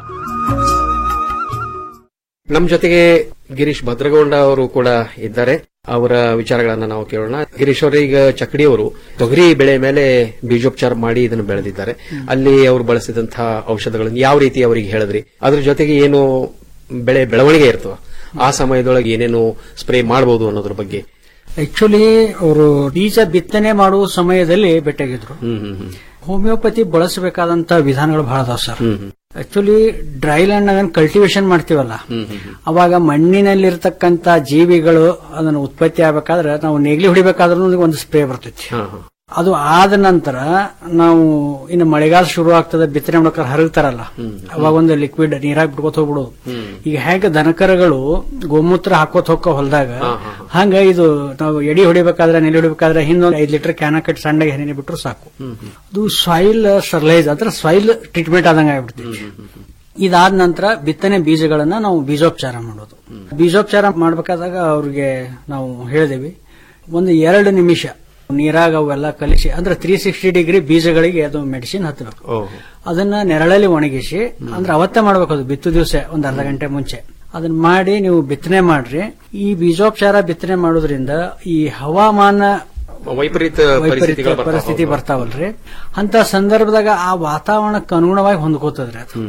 ನಮ್ಮ ಜೊತೆಗೆ ಗಿರೀಶ್ ಭದ್ರಗೌಡ ಅವರು ಕೂಡ ಇದ್ದಾರೆ ಅವರ ವಿಚಾರಗಳನ್ನ ನಾವು ಕೇಳೋಣ ಗಿರೀಶ್ ಅವರು ಈಗ ಚಕಡಿ ಅವರು ತೊಗರಿ ಬೆಳೆ ಮೇಲೆ ಬೀಜೋಪಚಾರ ಮಾಡಿ ಇದನ್ನು ಬೆಳೆದಿದ್ದಾರೆ ಅಲ್ಲಿ ಅವರು ಬಳಸಿದಂತಹ ಔಷಧಗಳನ್ನು ಯಾವ ರೀತಿ ಅವರಿಗೆ ಹೇಳಿದ್ರಿ ಅದ್ರ ಜೊತೆಗೆ ಏನು ಬೆಳೆ ಬೆಳವಣಿಗೆ ಇರ್ತವ ಆ ಸಮಯದೊಳಗೆ ಏನೇನು ಸ್ಪ್ರೇ ಮಾಡಬಹುದು ಅನ್ನೋದ್ರ ಬಗ್ಗೆ
ಆಕ್ಚುಲಿ ಅವರು ಬೀಜ ಬಿತ್ತನೆ ಮಾಡುವ ಸಮಯದಲ್ಲಿ ಭೇಟಿಯಾಗಿದ್ರು ಹೋಮಿಯೋಪತಿ ಬಳಸಬೇಕಾದಂತ ವಿಧಾನಗಳು ಬಹಳ ಅದಾವ ಸರ್ ಆಕ್ಚುಲಿ ಡ್ರೈ ಲ್ಯಾಂಡ್ ನಾವೇನು ಕಲ್ಟಿವೇಶನ್ ಮಾಡ್ತೀವಲ್ಲ ಅವಾಗ ಮಣ್ಣಿನಲ್ಲಿರ್ತಕ್ಕಂತ ಜೀವಿಗಳು ಅದನ್ನು ಉತ್ಪತ್ತಿ ಆಗ್ಬೇಕಾದ್ರೆ ನಾವು ನೇಗ್ಲಿ ಹೊಡಿಬೇಕಾದ್ರೂ ಒಂದು ಸ್ಪ್ರೇ ಬರ್ತೈತಿ ಅದು ಆದ ನಂತರ ನಾವು ಇನ್ನು ಮಳೆಗಾಲ ಶುರು ಆಗ್ತದೆ ಬಿತ್ತನೆ ಮಾಡ್ಬೇಕಾದ್ರೆ ಹರಗ್ತಾರಲ್ಲ ಅವಾಗ ಒಂದು ಲಿಕ್ವಿಡ್ ನೀರಾಗಿ ಬಿಟ್ಕೋತ ಹೋಗ್ಬಿಡು ಈಗ ಹೇಗೆ ದನಕರಗಳು ಗೋಮೂತ್ರ ಹಾಕೋತ್ ಹೋಗೋ ಹೊಲದಾಗ ಹಂಗ ಇದು ನಾವು ಎಡಿ ಹೊಡಿಬೇಕಾದ್ರೆ ನೆಲೆ ಹೊಡಿಬೇಕಾದ್ರೆ ಹಿಂದೊಂದು ಐದ್ ಲೀಟರ್ ಕ್ಯಾನ ಕಟ್ಟಿ ಸಣ್ಣಗೆ ನೆನೆ ಬಿಟ್ರು ಸಾಕು ಅದು ಸಾಯಿಲ್ ಸ್ಟರ್ಲೈಸ್ ಅಂದ್ರೆ ಸಾಯಿಲ್ ಟ್ರೀಟ್ಮೆಂಟ್ ಆದಂಗ ಆಗ್ಬಿಡ್ತೈತಿ ಇದಾದ ನಂತರ ಬಿತ್ತನೆ ಬೀಜಗಳನ್ನ ನಾವು ಬೀಜೋಪಚಾರ ಮಾಡೋದು ಬೀಜೋಪಚಾರ ಮಾಡ್ಬೇಕಾದಾಗ ಅವ್ರಿಗೆ ನಾವು ಹೇಳಿದೇವಿ ಒಂದು ಎರಡು ನಿಮಿಷ ನೀರಾಗ ಅವೆಲ್ಲ ಕಲಿಸಿ ಅಂದ್ರೆ ತ್ರೀ ಸಿಕ್ಸ್ಟಿ ಡಿಗ್ರಿ ಬೀಜಗಳಿಗೆ ಅದು ಮೆಡಿಸಿನ್ ಹತ್ತಬೇಕು ಅದನ್ನ ನೆರಳಲ್ಲಿ ಒಣಗಿಸಿ ಅಂದ್ರೆ ಅವತ್ತೇ ಮಾಡ್ಬೇಕು ಅದು ಬಿತ್ತು ದಿವಸ ಒಂದ್ ಅರ್ಧ ಗಂಟೆ ಮುಂಚೆ ಅದನ್ನ ಮಾಡಿ ನೀವು ಬಿತ್ತನೆ ಮಾಡ್ರಿ ಈ ಬೀಜೋಪಚಾರ ಬಿತ್ತನೆ ಮಾಡೋದ್ರಿಂದ ಈ ಹವಾಮಾನ
ವೈಪರೀತ
ವೈಪರೀತ್ಯ
ಪರಿಸ್ಥಿತಿಗಳು ಬರ್ತಾವ.
ಪರಿಸ್ಥಿತಿ ಬರ್ತಾವಲ್ರಿ ಅಂತ ಸಂದರ್ಭದಾಗ ಆ ವಾತಾವರಣಕ್ಕೆ ಅನುಗುಣವಾಗಿ ಹೊಂದ್ಕೋತದ್ರಿ ಅದು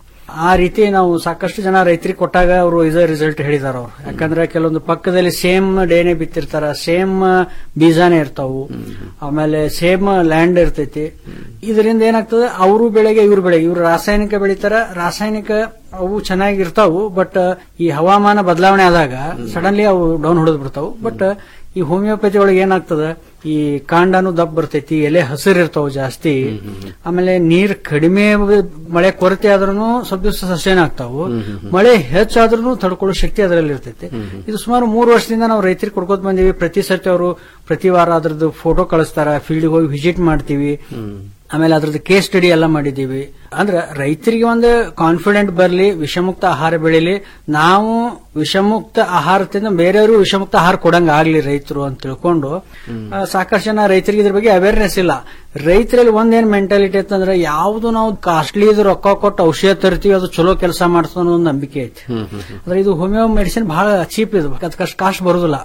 ಆ ರೀತಿ ನಾವು ಸಾಕಷ್ಟು ಜನ ರೈತರಿಗೆ ಕೊಟ್ಟಾಗ ಅವರು ಇದೇ ರಿಸಲ್ಟ್ ಹೇಳಿದಾರ ಅವ್ರು ಯಾಕಂದ್ರೆ ಕೆಲವೊಂದು ಪಕ್ಕದಲ್ಲಿ ಸೇಮ್ ಡೇನೆ ಬಿತ್ತಿರ್ತಾರ ಸೇಮ್ ಬೀಜಾನೇ ಇರ್ತಾವು ಆಮೇಲೆ ಸೇಮ್ ಲ್ಯಾಂಡ್ ಇರ್ತೈತಿ ಇದರಿಂದ ಏನಾಗ್ತದೆ ಅವರು ಬೆಳೆಗೆ ಇವ್ರ ಬೆಳೆಗೆ ಇವ್ರು ರಾಸಾಯನಿಕ ಬೆಳಿತಾರ ರಾಸಾಯನಿಕ ಅವು ಚೆನ್ನಾಗಿರ್ತಾವು ಬಟ್ ಈ ಹವಾಮಾನ ಬದಲಾವಣೆ ಆದಾಗ ಸಡನ್ಲಿ ಅವು ಡೌನ್ ಹೊಡೆದ್ ಬಿಡ್ತಾವು ಬಟ್ ಈ ಹೋಮಿಯೋಪತಿ ಒಳಗೆ ಏನಾಗ್ತದ ಈ ಕಾಂಡನು ದಪ್ಪ ಬರ್ತೈತಿ ಎಲೆ ಹಸಿರು ಇರ್ತಾವ ಜಾಸ್ತಿ ಆಮೇಲೆ ನೀರ್ ಕಡಿಮೆ ಮಳೆ ಕೊರತೆ ಆದ್ರೂ ಸ್ವಲ್ಪ ದಿವಸ ಸಸ್ಯನ ಆಗ್ತಾವು ಮಳೆ ಹೆಚ್ಚಾದ್ರೂ ತಡ್ಕೊಳ್ಳೋ ಶಕ್ತಿ ಅದರಲ್ಲಿ ಇರ್ತೈತಿ ಇದು ಸುಮಾರು ಮೂರು ವರ್ಷದಿಂದ ನಾವು ರೈತರಿಗೆ ಕೊಡ್ಕೋತ ಬಂದೀವಿ ಪ್ರತಿ ಸರ್ತಿ ಅವರು ಪ್ರತಿ ವಾರ ಅದ್ರದ್ದು ಫೋಟೋ ಕಳಿಸ್ತಾರ ಫೀಲ್ಡ್ ಹೋಗಿ ವಿಸಿಟ್ ಮಾಡ್ತೀವಿ ಆಮೇಲೆ ಅದ್ರದ್ದು ಕೇಸ್ ಸ್ಟಡಿ ಎಲ್ಲ ಮಾಡಿದೀವಿ ಅಂದ್ರೆ ರೈತರಿಗೆ ಒಂದು ಕಾನ್ಫಿಡೆಂಟ್ ಬರಲಿ ವಿಷಮುಕ್ತ ಆಹಾರ ಬೆಳೀಲಿ ನಾವು ವಿಷಮುಕ್ತ ಆಹಾರ ತಿಂದ ಬೇರೆಯವರು ವಿಷಮುಕ್ತ ಆಹಾರ ಕೊಡಂಗ ಆಗ್ಲಿ ರೈತರು ಅಂತ ತಿಳ್ಕೊಂಡು ಆ, ಸಾಕಷ್ಟು ಜನ ರೈತರಿಗೆ ಇದ್ರ ಬಗ್ಗೆ ಅವೇರ್ನೆಸ್ ಇಲ್ಲ ರೈತರಲ್ಲಿ ಒಂದೇನ್ ಮೆಂಟಾಲಿಟಿ ಅಂತಂದ್ರೆ ಯಾವ್ದು ನಾವು ಕಾಸ್ಟ್ಲಿ ಇದು ರೊಕ್ಕ ಕೊಟ್ಟು ಔಷಧ ತರ್ತೀವಿ ಅದು ಚಲೋ ಕೆಲಸ ಮಾಡ್ತದೆ ಅನ್ನೋ ಒಂದು ನಂಬಿಕೆ ಐತಿ ಅಂದ್ರೆ ಇದು ಹೋಮಿಯೋ ಮೆಡಿಸಿನ್ ಬಹಳ ಚೀಪ್ ಇದು ಅದಕ್ಕಷ್ಟು ಕಾಸ್ಟ್ ಬರುದಿಲ್ಲ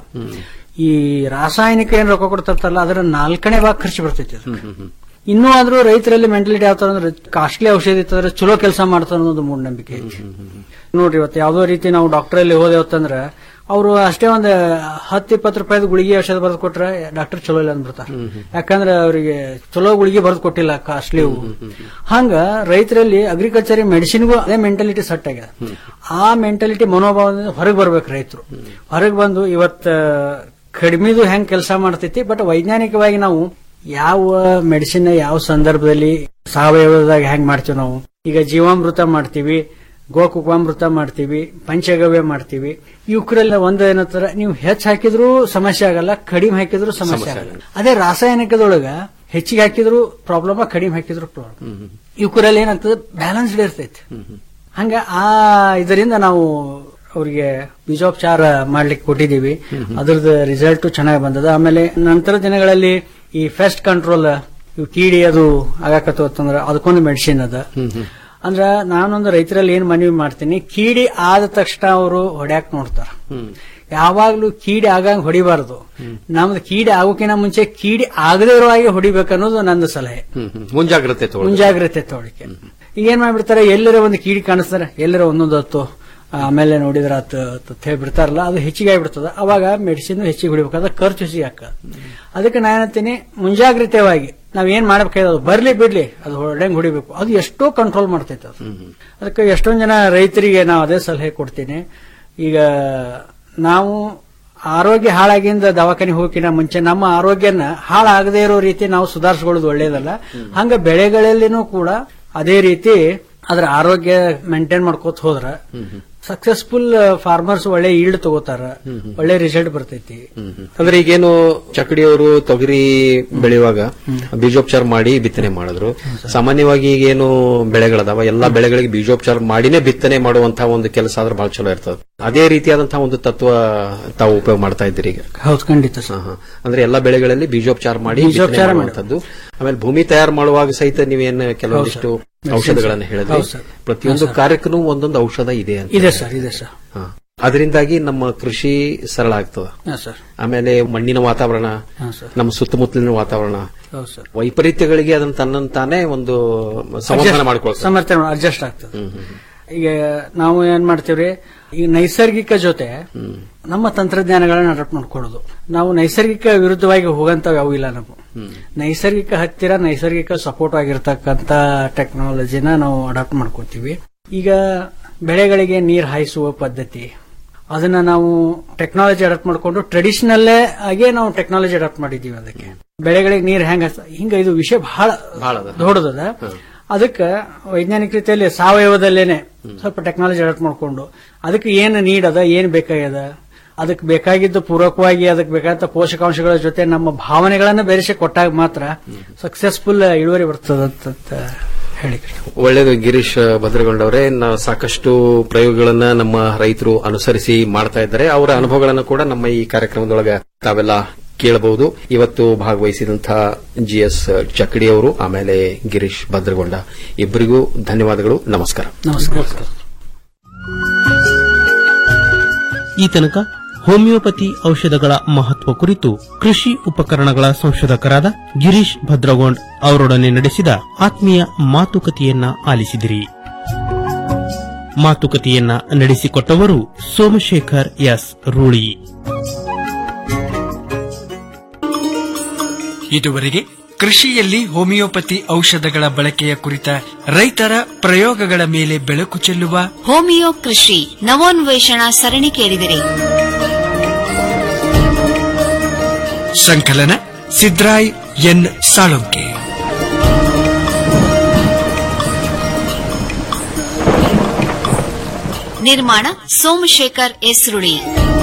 ಈ ರಾಸಾಯನಿಕ ಏನ್ ರೊಕ್ಕ ಕೊಡ್ತಾರಲ್ಲ ಅದರ ನಾಲ್ಕನೇ ಭಾಗ ಖರ್ಚು ಬರ್ತೈತಿ ಅದು. ಇನ್ನೂ ಆದ್ರೂ ರೈತರಲ್ಲಿ ಮೆಂಟಾಲಿಟಿ ಯಾವ ತರ ಅಂದ್ರೆ ಕಾಸ್ಟ್ಲಿ ಔಷಧಿ ಇತ್ತಂದ್ರೆ ಚಲೋ ಕೆಲಸ ಮಾಡ್ತಾರ ಅನ್ನೋದು ಮೂಢನಂಬಿಕೆ ಐತಿ ನೋಡ್ರಿ ಇವತ್ತು ಯಾವ್ದೋ ರೀತಿ ನಾವು ಡಾಕ್ಟರ್ ಅಲ್ಲಿ ಹೋದೇವತ್ತಂದ್ರ ಅವರು ಅಷ್ಟೇ ಒಂದು ಹತ್ತು ಇಪ್ಪತ್ತು ರೂಪಾಯಿದ ಗುಳಿಗೆ ಔಷಧ ಬರೆದು ಕೊಟ್ರೆ ಡಾಕ್ಟರ್ ಚಲೋ ಇಲ್ಲ ಅಂದ್ಬಿಡ್ತಾರೆ ಯಾಕಂದ್ರೆ ಅವರಿಗೆ ಚಲೋ ಗುಳಿಗೆ ಬರೆದು ಕೊಟ್ಟಿಲ್ಲ ಕಾಸ್ಟ್ಲಿ ಹಂಗ ರೈತರಲ್ಲಿ ಅಗ್ರಿಕಲ್ಚರ್ ಮೆಡಿಸಿನ್ಗೂ ಅದೇ ಮೆಂಟಾಲಿಟಿ ಸೆಟ್ ಆಗ್ಯದ ಆ ಮೆಂಟಾಲಿಟಿ ಮನೋಭಾವದಿಂದ ಹೊರಗೆ ಬರ್ಬೇಕು ರೈತರು ಹೊರಗೆ ಬಂದು ಇವತ್ತ ಕಡಿಮೆದು ಹೆಂಗ್ ಕೆಲಸ ಮಾಡ್ತೈತಿ ಬಟ್ ವೈಜ್ಞಾನಿಕವಾಗಿ ನಾವು ಯಾವ ಮೆಡಿಸಿನ್ ಯಾವ ಸಂದರ್ಭದಲ್ಲಿ ಸಾವಯವದಾಗ ಹೆಂಗ್ ಮಾಡ್ತೀವಿ ನಾವು ಈಗ ಜೀವಾಮೃತ ಮಾಡ್ತೀವಿ ಗೋಕುಕಾಮೃತ ಮಾಡ್ತೀವಿ ಪಂಚಗವ್ಯ ಮಾಡ್ತೀವಿ ಇವಕ್ರೆಲ್ಲ ಒಂದು ಏನಂತಾರ ನೀವು ಹೆಚ್ಚು ಹಾಕಿದ್ರು ಸಮಸ್ಯೆ ಆಗಲ್ಲ ಕಡಿಮೆ ಹಾಕಿದ್ರು ಸಮಸ್ಯೆ ಆಗಲ್ಲ ಅದೇ ರಾಸಾಯನಿಕದೊಳಗ ಹೆಚ್ಚಿಗೆ ಹಾಕಿದ್ರು ಪ್ರಾಬ್ಲಮ್ ಕಡಿಮೆ ಹಾಕಿದ್ರು ಪ್ರಾಬ್ಲಮ್ ಇವಕ್ರಲ್ಲಿ ಏನಾಗ್ತದೆ ಬ್ಯಾಲೆನ್ಸ್ಡ್ ಇರ್ತೈತಿ ಹಂಗ ಆ ಇದರಿಂದ ನಾವು ಅವರಿಗೆ ಬೀಜೋಪಚಾರ ಮಾಡ್ಲಿಕ್ಕೆ ಕೊಟ್ಟಿದ್ದೀವಿ ಅದ್ರದ್ದು ರಿಸಲ್ಟ್ ಚೆನ್ನಾಗಿ ಬಂದದ ಆಮೇಲೆ ನಂತರ ದಿನಗಳಲ್ಲಿ ಈ ಫೆಸ್ಟ್ ಕಂಟ್ರೋಲ್ ಇವು ಕೀಡಿ ಅದು ಆಗಾಕತ್ತು ಅಂತಂದ್ರೆ ಅದಕ್ಕೊಂದು ಮೆಡಿಸಿನ್ ಅದ ಅಂದ್ರ ನಾನೊಂದು ರೈತರಲ್ಲಿ ಏನ್ ಮನವಿ ಮಾಡ್ತೀನಿ ಕೀಡಿ ಆದ ತಕ್ಷಣ ಅವರು ಹೊಡ್ಯಾಕ್ ನೋಡ್ತಾರ ಯಾವಾಗ್ಲೂ ಕೀಡಿ ಆಗಂಗ್ ಹೊಡಿಬಾರದು ನಮ್ದು ಕೀಡಿ ಆಗೋಕಿನ ಮುಂಚೆ ಕೀಡಿ ಆಗದೇ ಇರೋ ಹಾಗೆ ಹೊಡಿಬೇಕನ್ನೋದು ನನ್ನ ಸಲಹೆ
ಹ್ಮ್ ಹ್ಮ್. ಮುಂಜಾಗ್ರತೆ ತಗೊಳ್ಳಿ
ಮುಂಜಾಗ್ರತೆ ತಗೊಳಿಕೆ ಈಗ ಏನ್ ಮಾಡ್ಬಿಡ್ತಾರೆ ಎಲ್ಲರ ಒಂದು ಕೀಡಿ ಕಾಣಿಸ್ತಾರೆ ಎಲ್ಲರ ಒಂದೊಂದು ಹೊತ್ತು ಆಮೇಲೆ ನೋಡಿದ್ರೆ ಅತ್ ಅತ್ ಹೇಳ್ಬಿಡ್ತಾರಲ್ಲ ಅದು ಹೆಚ್ಚಿಗೆ ಆಗ್ಬಿಡ್ತದ ಅವಾಗ ಮೆಡಿಸಿನ್ ಹೆಚ್ಚಿಗೆ ಹೊಡಿಬೇಕಾದ ಖರ್ಚು ಹೆಚ್ಚಿಗೆ ಹಾಕ ಅದಕ್ಕೆ ನಾನು ಹೇಳ್ತೀನಿ ಮುಂಜಾಗ್ರತೆವಾಗಿ ನಾವ್ ಏನ್ ಮಾಡ್ಬೇಕಾದ್ರೆ ಅದು ಬರ್ಲಿ ಬಿಡ್ಲಿ ಅದು ಹೊಡೆಂಗ್ ಹೊಡಿಬೇಕು ಅದು ಎಷ್ಟೋ ಕಂಟ್ರೋಲ್ ಮಾಡ್ತೈತೆ ಅದು ಅದಕ್ಕೆ ಎಷ್ಟೊಂದ್ ಜನ ರೈತರಿಗೆ ನಾವು ಅದೇ ಸಲಹೆ ಕೊಡ್ತೀನಿ ಈಗ ನಾವು ಆರೋಗ್ಯ ಹಾಳಾಗಿಂದ ದವಾಖಾನೆ ಹೋಗಿನ ಮುಂಚೆ ನಮ್ಮ ಆರೋಗ್ಯನ ಹಾಳಾಗದೇ ಇರೋ ರೀತಿ ನಾವು ಸುಧಾರಿಸ್ಕೊಳ್ಳೋದು ಒಳ್ಳೇದಲ್ಲ ಹಂಗ ಬೆಳೆಗಳಲ್ಲಿನೂ ಕೂಡ ಅದೇ ರೀತಿ ಅದ್ರ ಆರೋಗ್ಯ ಮೇಂಟೈನ್ ಮಾಡ್ಕೋತ ಹೋದ್ರ ಸಕ್ಸಸ್ಫುಲ್ ಫಾರ್ಮರ್ಸ್ ಒಳ್ಳೆ ಈಲ್ಡ್ ತಗೋತಾರ ಒಳ್ಳೆ ರಿಸಲ್ಟ್ ಬರ್ತೈತಿ
ಅಂದ್ರೆ ಈಗೇನು ಚಕಡಿಯವರು ತೊಗರಿ ಬೆಳೆಯುವಾಗ ಬೀಜೋಪಚಾರ ಮಾಡಿ ಬಿತ್ತನೆ ಮಾಡಿದ್ರು ಸಾಮಾನ್ಯವಾಗಿ ಈಗೇನು ಬೆಳೆಗಳದಾವ ಎಲ್ಲಾ ಬೆಳೆಗಳಿಗೆ ಬೀಜೋಪಚಾರ ಮಾಡಿನೇ ಬಿತ್ತನೆ ಮಾಡುವಂತಹ ಒಂದು ಕೆಲಸ ಆದ್ರೆ ಬಹಳ ಚಲೋ ಇರ್ತದೆ ಅದೇ ರೀತಿಯಾದಂತಹ ಒಂದು ತತ್ವ ತಾವು ಉಪಯೋಗ ಮಾಡ್ತಾ ಇದ್ದೀರಿ ಈಗ
ಹೌದು ಖಂಡಿತ
ಹಾ, ಹಾ. ಅಂದ್ರೆ ಎಲ್ಲಾ ಬೆಳೆಗಳಲ್ಲಿ ಬೀಜೋಪಚಾರ ಮಾಡಿ
ಬೀಜೋಪಚಾರ
ಬಿತ್ತನೆ ಮಾಡುವಂಥದ್ದು ಆಮೇಲೆ ಭೂಮಿ ತಯಾರು ಮಾಡುವಾಗ ಸಹಿತ ನೀವೇನು ಕೆಲವೊಂದಿಷ್ಟು
ಹೌದು ಸರ್.
ಔಷಧಗಳನ್ನ ಹೇಳಿದ್ರಿ
ಹೌದು ಸರ್.
ಪ್ರತಿಯೊಂದು
ಹಾ, ಸರ್.
ಕಾರ್ಯಕ್ಕೂ ಒಂದೊಂದು ಔಷಧ ಇದೆ ಅಂತ
ಇದೆ ಸರ್ ಇದೆ ಸರ್
ಹಾ. ಅದರಿಂದಾಗಿ ನಮ್ಮ ಕೃಷಿ ಸರಳ ಆಗ್ತದ
ಹಾ, ಸರ್
ಆಮೇಲೆ ಮಣ್ಣಿನ ವಾತಾವರಣ
ಹಾ, ಸರ್.
ನಮ್ಮ ಸುತ್ತಮುತ್ತಲಿನ ವಾತಾವರಣ
ಹೌದು ಸರ್
ವೈಪರೀತ್ಯಗಳಿಗೆ ಅದನ್ನ ತನ್ನಂತಾನೆ ಒಂದು ಸಮಾಧಾನ ಮಾಡ್ಕೊಳ್ತಾರೆ
ಸಮರ್ಥನೆ ಅಡ್ಜಸ್ಟ್ ಆಗ್ತದೆ ಈಗ ನಾವು ಏನ್ ಮಾಡ್ತೀವ್ರಿ ಈ ನೈಸರ್ಗಿಕ ಜೊತೆ ನಮ್ಮ ತಂತ್ರಜ್ಞಾನಗಳನ್ನ ಅಡಾಪ್ಟ್ ಮಾಡ್ಕೊಳ್ಳೋದು ನಾವು ನೈಸರ್ಗಿಕ ವಿರುದ್ಧವಾಗಿ ಹೋಗಂತವ್ ಯಾವ ಇಲ್ಲ ನಾವು ನೈಸರ್ಗಿಕ ಹತ್ತಿರ ನೈಸರ್ಗಿಕ ಸಪೋರ್ಟ್ ಆಗಿರ್ತಕ್ಕಂತ ಟೆಕ್ನಾಲಜಿನ ನಾವು ಅಡಾಪ್ಟ್ ಮಾಡ್ಕೋತೀವಿ ಈಗ ಬೆಳೆಗಳಿಗೆ ನೀರು ಹಾಯಿಸುವ ಪದ್ಧತಿ ಅದನ್ನ ನಾವು ಟೆಕ್ನಾಲಜಿ ಅಡಾಪ್ಟ್ ಮಾಡ್ಕೊಂಡು ಟ್ರೆಡಿಷನಲ್ಲೇ ಆಗೇ ನಾವು ಟೆಕ್ನಾಲಜಿ ಅಡಾಪ್ಟ್ ಮಾಡಿದೀವಿ ಅದಕ್ಕೆ ಬೆಳೆಗಳಿಗೆ ನೀರು ಹೆಂಗ ಹಿಂಗ ಇದು ವಿಷಯ ಬಹಳ
ಬಹಳ ಅದ.
ದೊಡ್ಡದದ ಅದಕ್ಕೆ ವೈಜ್ಞಾನಿಕ ರೀತಿಯಲ್ಲಿ ಸಾವಯವದಲ್ಲೇನೆ ಸ್ವಲ್ಪ ಟೆಕ್ನಾಲಜಿ ಅಡಾಪ್ಟ್ ಮಾಡ್ಕೊಂಡು ಅದಕ್ಕೆ ಏನು ನೀಡ್ ಅದ ಏನ್ ಬೇಕಾಗ್ಯದ ಅದಕ್ಕೆ ಬೇಕಾಗಿದ್ದು ಪೂರಕವಾಗಿ ಅದಕ್ಕೆ ಬೇಕಾದ ಪೋಷಕಾಂಶಗಳ ಜೊತೆ ನಮ್ಮ ಭಾವನೆಗಳನ್ನ ಬೆರೆಸಿ ಕೊಟ್ಟಾಗ ಮಾತ್ರ ಸಕ್ಸಸ್ಫುಲ್ ಇಳುವರಿ ಬರ್ತದಂತ ಹೇಳಿ
ಒಳ್ಳೇದು ಗಿರೀಶ್ ಭದ್ರಗೊಂಡವರೇ ನ- ಸಾಕಷ್ಟು ಪ್ರಯೋಗಗಳನ್ನ ನಮ್ಮ ರೈತರು ಅನುಸರಿಸಿ ಮಾಡ್ತಾ ಇದ್ದಾರೆ ಅವರ ಅನುಭವಗಳನ್ನು ಕೂಡ ನಮ್ಮ ಈ ಕಾರ್ಯಕ್ರಮದೊಳಗ ತಾವೆಲ್ಲ ಕೇಳಬಹುದು ಇವತ್ತು ಭಾಗವಹಿಸಿದಂತಹ ಜಿ ಎಸ್ ಚಕಡಿ ಅವರು ಆಮೇಲೆ ಗಿರೀಶ್ ಭದ್ರಗೊಂಡ ಇಬ್ಬರಿಗೂ ಧನ್ಯವಾದಗಳು ನಮಸ್ಕಾರ
ನಮಸ್ಕಾರ
ಈ ತನಕ ಹೋಮಿಯೋಪತಿ ಔಷಧಗಳ ಮಹತ್ವ ಕುರಿತು ಕೃಷಿ ಉಪಕರಣಗಳ ಸಂಶೋಧಕರಾದ ಗಿರೀಶ್ ಭದ್ರಗೋಂಡ್ ಅವರೊಡನೆ ನಡೆಸಿದ ಆತ್ಮೀಯ ಮಾತುಕತೆಯನ್ನ ಆಲಿಸಿದಿರಿ ಮಾತುಕತೆಯನ್ನ ನಡೆಸಿಕೊಟ್ಟವರು ಸೋಮಶೇಖರ್ ಎಸ್ ರೂಳಿ
ಇದುವರೆಗೆ ಕೃಷಿಯಲ್ಲಿ ಹೋಮಿಯೋಪತಿ ಔಷಧಗಳ ಬಳಕೆಯ ಕುರಿತ ರೈತರ ಪ್ರಯೋಗಗಳ ಮೇಲೆ ಬೆಳಕು ಚೆಲ್ಲುವ
ಹೋಮಿಯೋ ಕೃಷಿ ನವೋನ್ವೇಷಣಾ ಸರಣಿ ಕೇಳಿದಿರಿ
ಸಂಕಲನ ಸಿದ್ರಾಯ್ ಎನ್ ಸಾಳೊಂಕೆ
ನಿರ್ಮಾಣ ಸೋಮಶೇಖರ್ ಎಸ್ ರುಳಿ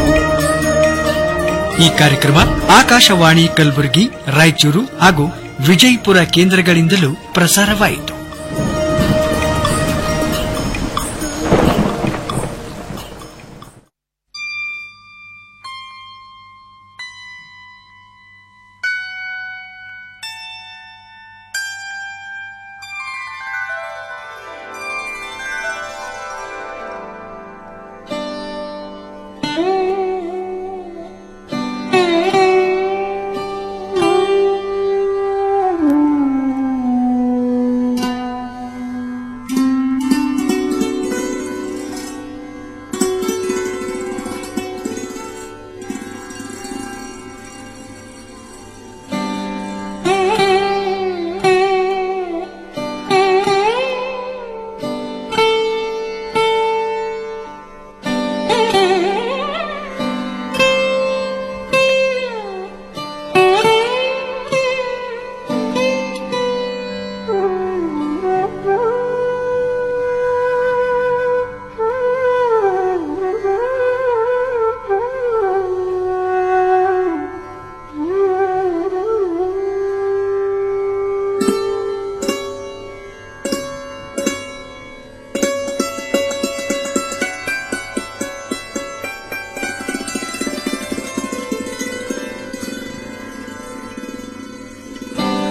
ಈ ಕಾರ್ಯಕ್ರಮ ಆಕಾಶವಾಣಿ ಕಲಬುರಗಿ ರಾಯಚೂರು ಹಾಗೂ ವಿಜಯಪುರ ಕೇಂದ್ರಗಳಿಂದಲೂ ಪ್ರಸಾರವಾಯಿತು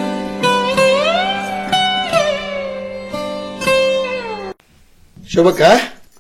ಶೋಭಕ್ಕ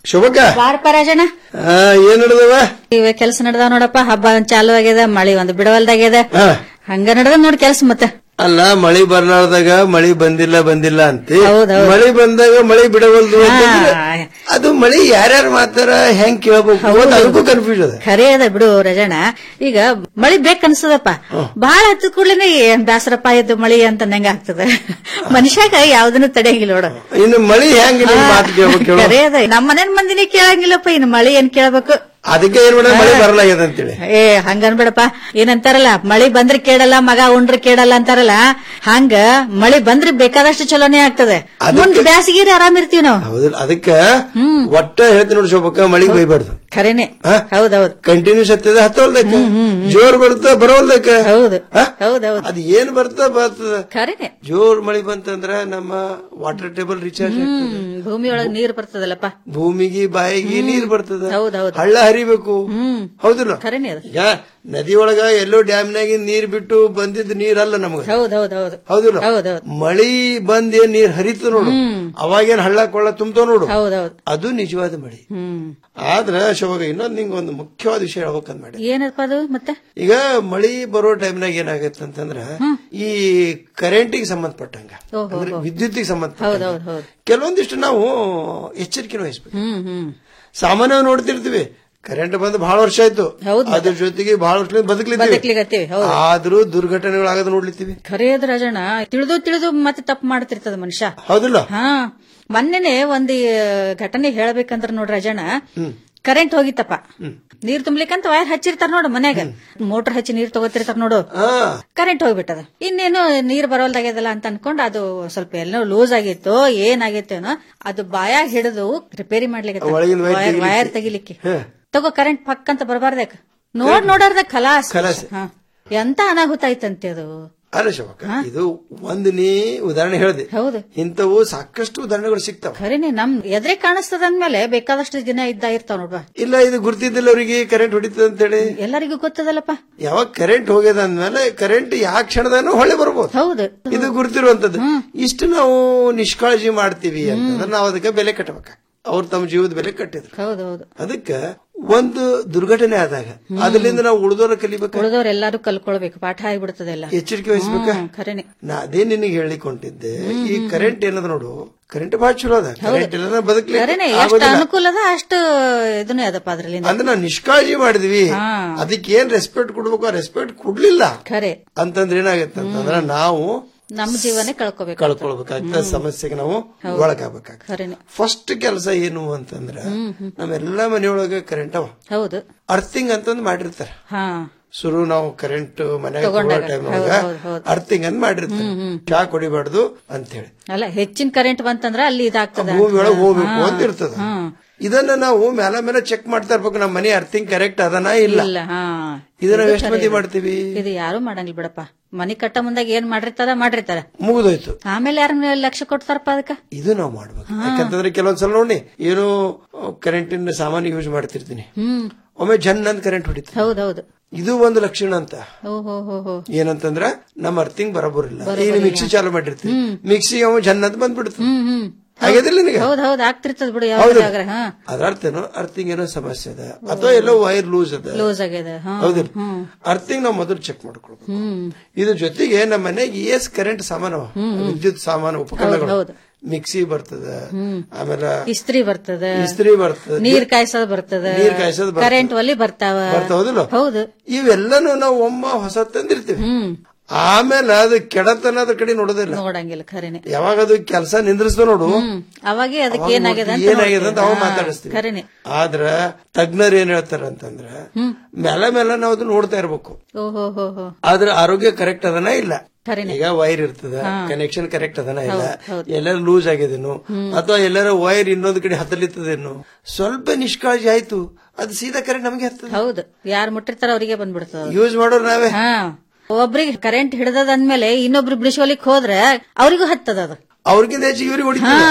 ಶುಭಕ್ಕ
ಬಾರಪ್ಪ ರಾಜಣ್ಣ
ಏನ್ ನಡೆದವ
ಇವ ಕೆಲ್ಸ ನಡ್ದಾವ ನೋಡಪ್ಪ ಹಬ್ಬ ಒಂದ್ ಚಾಲು ಆಗ್ಯದ ಮಳಿ ಒಂದು ಬಿಡವಲ್ದಾಗ್ಯದ ಹಂಗ ನಡ್ದ ನೋಡ್ ಕೆಲ್ಸ ಮತ್ತೆ
ಅಲ್ಲ ಮಳಿ ಬರ್ಲಾರ್ದಾಗ ಮಳಿ ಬಂದಿಲ್ಲ ಬಂದಿಲ್ಲ ಅಂತೆ
ಹೌದೌದು.
ಮಳಿ ಬಂದಾಗ ಮಳಿ ಬಿಡವಲ್ದು ಅಂತಂದ್ರೆ ಅದು ಮಳಿ ಯಾರ್ಯಾರು ಮಾತಾರ ಹೆಂಗ್ ಕೇಳ್ಬೇಕು ಅಂತ ಅದಕ್ಕೂ ಕನ್ಫ್ಯೂಸ್ ಅದ
ಖರೆ ಅದ ಬಿಡು ರಜಣ್ಣ ಈಗ ಮಳಿ ಬೇಕ್ ಅನ್ಸದಪ್ಪ ಬಾಳ ಹತ್ತದ ಕೂಡ್ಲೇನೆ ಏನ್ ಬ್ಯಾಸರಪ್ಪ ಇದು ಮಳಿ ಅಂತ ನಂಗ ಆಗ್ತದ ಮನುಷ್ಯಾಗ ಯಾವ್ದನ್ನು ತಡೆಯಂಗಿಲ್ಲ ನೋಡ
ಇನ್ನು ಮಳಿ ಹೆಂಗ್ ನಿಮ್ ಮಾತು ಕೇಳ್ಬೇಕು ಹೇಳು?
ಖರೆ ಅದ ನಮ್ಮ ಮನೇನ್ ಮಂದಿನೇ ಕೇಳಂಗಿಲ್ಲಪ್ಪ ಇನ್ನು ಮಳಿ ಏನ್ ಕೇಳ್ಬೇಕು
ಅದಕ್ಕೆ ಏನ್ ಮಾಡೋದು ಮಳಿ ಬರಲಾಗ್ಯದ ಅಂತೇಳಿ
ಏ ಹಂಗನ್ಬೇಡಪ್ಪ ಏನಂತಾರಲ್ಲ ಮಳಿ ಬಂದ್ರೆ ಕೇಳಲ್ಲ ಮಗ ಉಂಡ್ರೆ ಕೇಳಲ್ಲ ಅಂತಾರಲ್ಲ ಹಂಗ ಮಳಿ ಬಂದ್ರೆ ಬೇಕಾದಷ್ಟು ಚಲೋನೆ ಆಗ್ತದೆ ಮುಂದ್ ಬ್ಯಾಸಿಗೀರಿ ಆರಾಮ್ ಇರ್ತೀವಿ ನಾವು
ಹೌದಿಲ್ಲ ಅದಕ್ಕ ಒಟ್ಟ ಹೇಳ್ತೀನಿ ನೋಡಿ ಶೋಭಕ್ಕ ಮಳಿಗೆ ಬೈಬಾರ್ದು
ಖರೇನೆ ಹೌದೌದು
ಕಂಟಿನ್ಯೂಸ್ ಹತ್ತದ ಹತ್ತವಲ್ದಕ್ಕ ಜೋರ್ ಬರುತ್ತ ಬರೋಲ್ದಕ್ಕ
ಹೌದು ಹೌದೌದು
ಅದ್ ಏನ್ ಬರ್ತಾ ಬರ್ತದ
ಖರೇನೆ
ಜೋರ್ ಮಳಿ ಬಂತಂದ್ರ ನಮ್ಮ ವಾಟರ್ ಟೇಬಲ್ ರಿಚಾರ್ಜ್ ಆಗ್ತದೆ
ಹ್ಮ್ ಭೂಮಿ ಒಳಗ್ ನೀರ್ ಬರ್ತದಲ್ಲಪ್ಪ
ಭೂಮಿಗೆ ಬಾಯಿಗೆ ನೀರ್ ಬರ್ತದ
ಹೌದೌದು
ಹಳ್ಳ ಹರಿಬೇಕು ಹೌದಿಲ್ಲ
ಖರೇನೆ ಅದು
ಈಗ ನದಿ ಒಳಗ ಎಲ್ಲೋ ಡ್ಯಾಮ್ನಾಗ ನೀರ್ ಬಿಟ್ಟು ಬಂದಿದ್ ನೀರಲ್ಲ ನಮ್ಗ
ಹೌದೌದೌದು
ಹೌದಿಲ್ಲ
ಹೌದೌದು
ಮಳಿ ಬಂದ್ ಏನ್ ನೀರ್ ಹರಿತು ನೋಡು ಅವಾಗೇನ್ ಹಳ್ಳ ಕೊಳ್ಳ ತುಂಬ್ತಾವ ನೋಡು
ಹೌದೌದು
ಅದು ನಿಜವಾದ ಮಳಿ
ಹ್ಮ್
ಆದ್ರ ಶೋಭಗ ಇನ್ನೊಂದ್ ನಿಂಗೆ ಒಂದು ಮುಖ್ಯವಾದ ವಿಷಯ ಹೇಳ್ಬೇಕಂತ ಮಾಡಿ
ಏನಪ್ಪ ಅದು ಮತ್ತೆ
ಈಗ ಮಳಿ ಬರೋ ಟೈಮ್ನಾಗ ಏನಾಗತ್ತೆ ಅಂತಂದ್ರ ಈ ಕರೆಂಟಿಗೆ ಸಂಬಂಧಪಟ್ಟಂಗ
ಓಹೋ,
ಅಂದ್ರೆ
ಓಹೋ.
ವಿದ್ಯುತ್ತಿಗೆ ಸಂಬಂಧಪಟ್ಟ
ಹೌದೌದು ಹೌದು
ಕೆಲವೊಂದಿಷ್ಟು ನಾವು ಎಚ್ಚರಿಕೆ ವಹಿಸ್ಬೇಕು
ಹ್ಮ್ ಹ್ಮ್
ಸಾಮಾನ್ಯವಾಗಿ ನೋಡ್ತಿರ್ತೀವಿ ಕರೆಂಟ್ ಬಂದು ಬಹಳ ವರ್ಷ ಆಯ್ತು ಅದ್ರ ಜೊತೆಗೆ ಬಹಳ ವರ್ಷ ಬದುಕಲಿದ್ದೀವಿ
ಬದುಕ್ಲಿಗತ್ತೀವಿ ಹೌದು
ಆದ್ರೂ ದುರ್ಘಟನೆಗಳಾಗದ ನೋಡ್ಲಿತ್ತೀವಿ
ಖರೆ ಅದ ರಾಜಣ್ಣ ತಿಳಿದು ತಿಳಿದು ಮತ್ತೆ ತಪ್ಪು ಮಾಡ್ತಿರ್ತದ ಮನುಷ್ಯ
ಹೌದಿಲ್ಲ
ಹಾ ಮೊನ್ನೆನೆ ಒಂದ್ ಈ ಘಟನೆ ಹೇಳ್ಬೇಕಂದ್ರ ನೋಡ್ರಿ ರಾಜಣ್ಣ ಕರೆಂಟ್ ಹೋಗಿತ್ತಪ್ಪ ನೀರ್ ತುಂಬ್ಲಿಕ್ಕಂತ ವೈರ್ ಹಚ್ಚಿರ್ತಾರ ನೋಡು ಮನ್ಯಾಗ ಮೋಟರ್ ಹಚ್ಚಿ ನೀರ್ ತಗೋತಿರ್ತಾರ ನೋಡು ಕರೆಂಟ್ ಹೋಗ್ಬಿಟ್ಟದ ಇನ್ನೇನು ನೀರ್ ಬರೋಲ್ದಾಗ್ಯದಲ್ಲ ಅಂತ ಅನ್ಕೊಂಡ್ ಅದು ಸ್ವಲ್ಪ ಎಲ್ಲೋ ಲೂಸ್ ಆಗಿತ್ತು ಏನಾಗಿತ್ತೇನೋ ಅದು ಬಾಯಾಗ ಹಿಡಿದು ರಿಪೇರಿ ಮಾಡ್ಲಿಕ್ಕೆ
ಒಳಗಿನ wire ತೆಗಿಲಿಕ್ಕೆ.
ವೈರ್ ತೆಗಿಲಿಕ್ಕೆ ತಗೋ ಕರೆಂಟ್ ಪಕ್ ಅಂತ ಬರಬಾರ್ದಕ್ ನೋಡ್ ನೋಡಾರ್ದ ಖಲಾಸ್
ಖಲಾಸ್.
ಹಾ. ಎಂತ ಅನಾಹುತ ಆಯ್ತಂತೆ ಅದು
ಅಲ್ಲ ಶೋಭಕ್ಕ ಇದು ಒಂದು ನೀ ಉದಾಹರಣೆ ಹೇಳಿದೆ
ಹೌದು
ಇಂಥವು ಸಾಕಷ್ಟು ಉದಾಹರಣೆಗಳು ಸಿಗ್ತಾವ
ಖರೇನೆ ನಮ್ ಎದ್ರೆ ಕಾಣಿಸ್ತದ ಅಂದ್ಮೇಲೆ ಬೇಕಾದಷ್ಟು ದಿನ ಇದ್ದ ಇರ್ತಾವ ನೋಡ್ವಾ
ಇಲ್ಲ ಇದು ಗುರ್ತಿದ್ದಿಲ್ಲ ಅವರಿಗೆ ಕರೆಂಟ್ ಹೊಡಿತದ ಅಂತೇಳಿ
ಎಲ್ಲರಿಗೂ ಗೊತ್ತದಲ್ಲಪ್ಪ
ಯಾವಾಗ ಕರೆಂಟ್ ಹೋಗ್ಯದ ಅಂದ್ಮೇಲೆ ಕರೆಂಟ್ ಯಾವ ಕ್ಷಣದಾನು ಹೊಳೆ ಬರ್ಬೋದು
ಹೌದು
ಇದು ಗುರ್ತಿರುವಂತದ್ದು ಇಷ್ಟು ನಾವು ನಿಷ್ಕಾಳಜಿ ಮಾಡ್ತೀವಿ ಅಂತಂದ್ರೆ ನಾವು ಅದಕ್ಕೆ ಬೆಲೆ ಕಟ್ಟಬೇಕ ಅವ್ರು ತಮ್ಮ ಜೀವದ ಬೆಲೆ ಕಟ್ಟಿದ್ರು
ಹೌದೌದು
ಅದಕ್ಕ ಒಂದು ದುರ್ಘಟನೆ ಆದಾಗ ಅದರಿಂದ ನಾವು ಉಳಿದೋರ ಕಲಿಬೇಕು
ಉಳಿದವ್ರು ಎಲ್ಲಾರು ಕಲ್ಕೊಳ್ಬೇಕು ಪಾಠ ಆಗಿಬಿಡ್ತದೆಲ್ಲ
ಎಚ್ಚರಿಕೆ ವಹಿಸ್ಬೇಕ
ಖರೇನೆ
ನಾ ಅದೇ ನಿನಗೆ ಹೇಳಿಕೊಂಡಿದ್ದೆ ಈ ಕರೆಂಟ್ ಏನದ ನೋಡು ಕರೆಂಟ್ ಬಹಳ ಚಲೋ ಅದ ಕರೆಂಟ್ ಇಲ್ಲ ಬದುಕಲಿ
ಖರೇನೆ ಎಷ್ಟು ಅನುಕೂಲ ಅದ ಅಷ್ಟು ಇದನ್ನೇ ಅದಪ್ಪ ಅದ್ರಲ್ಲಿ
ಅಂದ್ರೆ ನಾವು ನಿಷ್ಕಾಳಜಿ ಮಾಡಿದ್ವಿ
ಹಾ.
ಅದಕ್ಕೆ ಏನ್ ರೆಸ್ಪೆಕ್ಟ್ ಕೊಡ್ಬೇಕು ಆ ರೆಸ್ಪೆಕ್ಟ್ ಕೊಡ್ಲಿಲ್ಲ
ಖರೆ
ಅಂತಂದ್ರೆ ಏನಾಗತ್ತೆ ಅಂತಂದ್ರೆ ನಾವು
ನಮ್ಮ ಜೀವನೇ ಕಳ್ಕೊಬೇಕು
ಕಳ್ಕೊಳ್ಬೇಕಾಗ್ತದೆ ಸಮಸ್ಯೆಗೆ ನಾವು ಒಳಗಾಗಬೇಕಾಗ್ತದೆ
ಖರೇನೆ
ಫಸ್ಟ್ ಕೆಲಸ ಏನು ಅಂತಂದ್ರ ನಮ್ಮೆಲ್ಲಾ ಮನೆಯೊಳಗ ಕರೆಂಟ್ ಅವ
ಹೌದು
ಅರ್ಥಿಂಗ್ ಅಂತಂದ್ ಮಾಡಿರ್ತಾರ
ಹಾ
ಶುರು ನಾವು ಕರೆಂಟ್ ಮನೆಯಾಗ
ತಗೊಂಡಾಗ.
ಟೈಮ್
ಹೌದು, ಹೌದು, ಹೌದು.
ಅರ್ಥಿಂಗ್ ಅಂತ ಮಾಡಿರ್ತಾರೆ ಶಾಕ್ ಹೊಡಿಬಾರ್ದು ಅಂತ ಹೇಳಿ
ಅಲ್ಲ ಹೆಚ್ಚಿನ ಕರೆಂಟ್ ಬಂತಂದ್ರ ಅಲ್ಲಿ ಇದಾಗ್ತದ
ಭೂಮಿ ಒಳಗೆ ಹೋಗ್ಬೇಕು
ಹಾ.
ಅಂತ ಇರ್ತದ
ಹಾ.
ಇದನ್ನ ನಾವು ಮೇಲ ಮೇಲೆ ಚೆಕ್ ಮಾಡ್ತಾ ಇರ್ಬೇಕು ನಮ್ಮ ಮನೆ ಅರ್ಥಿಂಗ್ ಕರೆಕ್ಟ್ ಅದನ ಇಲ್ಲ
ಇಲ್ಲ ಹಾ
ಇದನ್ನ
ಇದು
ಎಷ್ಟು
ಖರೆ
ಮಂದಿ
ಇದು.
ಮಾಡ್ತೀವಿ
ಇದು ಯಾರು ಮಾಡಂಗಿಲ್ಲ ಬಿಡಪ್ಪ ಮನಿ ಕಟ್ಟ ಮುಂದಾಗ ಏನ್ ಮಾಡಿರ್ತಾರ ಮಾಡಿರ್ತಾರ
ಮುಗಿದೋಯ್ತು
ಆಮೇಲೆ ಯಾರ ಲಕ್ಷ ಕೊಡ್ತಾರಪ್ಪ ಅದಕ್ಕ
ಇದು ನಾವು ಮಾಡ್ಬೇಕು ಯಾಕಂತಂದ್ರೆ ಕೆಲವೊಂದ್ಸಲ ನೋಡಿ ಏನು ಕರೆಂಟಿನ ಸಾಮಾನು ಯೂಸ್ ಮಾಡ್ತಿರ್ತೀನಿ
ಹ್ಮ್
ಒಮ್ಮೆ ಜನ್ ಅಂತ ಕರೆಂಟ್ ಹೊಡಿತ
ಹೌದೌದು
ಇದು ಒಂದು ಲಕ್ಷಣ ಅಂತ
ಓಹೋ ಹೋ ಹೋ
ಏನಂತಂದ್ರ ನಮ್ಮ ಅರ್ಥಿಂಗ್ ಬರಬರಿಲ್ಲ
ಬರೋಬ್ಬರಿ
ಈಗ ಮಿಕ್ಸಿ ಚಾಲು ಮಾಡಿರ್ತೀವಿ ಮಿಕ್ಸಿ ಅವ ಜನ್ ಅಂತ ಬಂದ್ಬಿಡ್ತು
ಹ್ಮ್ ಹ್ಮ್
ಹಾಗಿದಿಲ್ಲ ನಿನಗೆ
ಹೌದ್ ಹೌದ್ ಆಗ್ತಿರ್ತದ ಬಿಡು
ಹೌದು
ಯಾವ್ದಾಗ್ರ ಹಾ
ಅದ್ರ ಅರ್ಥ ಏನು ಅರ್ಥಿಂಗ್ ಏನೋ ಸಮಸ್ಯೆ ಅದ ಅಥವಾ ಎಲ್ಲೋ ವೈರ್ ಲೂಸ್ ಅದ
ಲೂಸ್ ಆಗ್ಯದ ಹಾ
ಹೌದಿಲ್ಲ
ಹ್ಮ್
ಅರ್ಥಿಂಗ್ ನಾವು ಮೊದಲು ಚೆಕ್ ಮಾಡ್ಕೊಳ್ಬೇಕು
ಹ್ಮ್
ಇದ್ರ ಜೊತೆಗೆ ನಮ್ಮ ಮನೆಗೆ ಎಸ್ ಕರೆಂಟ್ ಸಾಮಾನು ವಿದ್ಯುತ್ ಸಾಮಾನು ಉಪಕರಣಗಳು
ಹೌದು.
ಮಿಕ್ಸಿ ಬರ್ತದ
ಹ್ಮ್.
ಆಮೇಲೆ
ಇಸ್ತ್ರಿ ಬರ್ತದ
ಇಸ್ತ್ರಿ ಬರ್ತದ
ನೀರ್ ಕಾಯ್ಸೋದ್ ಬರ್ತದ
ನೀರ್ ಕಾಯ್ಸೋದ್ ಬರ್ತದ.
ಕರೆಂಟ್ ಒಲಿ ಬರ್ತಾವ
ಬರ್ತಾವದಿಲ್ಲ
ಹೌದು
ಇವೆಲ್ಲನೂ ನಾವು ಒಮ್ಮ ಹೊಸ ತಂದಿರ್ತೀವಿ
ಹ್ಮ್
ಆಮೇಲೆ ಅದು ಕೆಡತನ ಅದ್ರ ಕಡೆ ನೋಡೋದಿಲ್ಲ
ನೋಡಂಗಿಲ್ಲ ಖರೇನೆ
ಯಾವಾಗ ಅದು ಕೆಲಸ ನಿಂದ್ರಿಸ್ದ ನೋಡು
ಹ್ಮ್ ಅವಾಗೆ ಅದಕ್ಕೆ
ಅವಾಗ
ಏನಾಗ್ಯದ ಅಂತ
ಏನಾಗ್ಯದ ಅಂತ ಅವಾಗ
ನೋಡ್ತೀವಿ. ಹಾ,
ಮಾತಾಡಿಸ್ತೀವಿ
ಖರೇನೆ
ಆದ್ರ ತಜ್ಞರು ಏನ್ ಹೇಳ್ತಾರ ಅಂತಂದ್ರ
ಹ್ಮ್
ಮೇಲೆ ಮೇಲೆ ನಾವು ಅದು ನೋಡ್ತಾ ಇರ್ಬೇಕು
ಓಹೋ ಹೋ ಹೋ
ಆದ್ರ ಆರೋಗ್ಯ ಕರೆಕ್ಟ್ ಅದನ ಇಲ್ಲ
ಖರೇನೆ
ಈಗ ವೈರ್ ಇರ್ತದ
ಹಾ.
ಕನೆಕ್ಷನ್ ಕರೆಕ್ಟ್ ಅದನ ಇಲ್ಲ
ಹೌದ್, ಹೌದ್.
ಎಲ್ಲಾರು ಲೂಸ್ ಆಗಿದೇನು ಅಥವಾ ಎಲ್ಲಾರ ವೈರ್ ಇನ್ನೊಂದು ಕಡೆ ಹತ್ತಲಿತ್ತದೇನು ಸ್ವಲ್ಪ ನಿಷ್ಕಾಳಜಿ ಆಯ್ತು ಅದು ಸೀದಾ ಕರೆಂಟ್ ನಮಗೆ ಹತ್ತದ
ಹೌದು ಯಾರು ಮುಟ್ಟಿರ್ತಾರ ಅವರಿಗೆ ಬಂದ್ಬಿಡ್ತದ
ಯೂಸ್ ಮಾಡೋರು ನಾವೇ
ಹಾ ಒಬ್ರಿಗೆ ಕರೆಂಟ್ ಹಿಡ್ದದ ಅಂದ್ಮೇಲೆ ಇನ್ನೊಬ್ರು ಬಿಡಿಸೋಲಿಕ್ ಹೋದ್ರೆ ಅವರಿಗೂ ಹತ್ತದ ಅದು
ಅವ್ರಿಗಿಂತ ಹೆಚ್ಚಿಗೆ ಇವ್ರಿಗೆ
ಹಾ
ಹೊಡಿತದ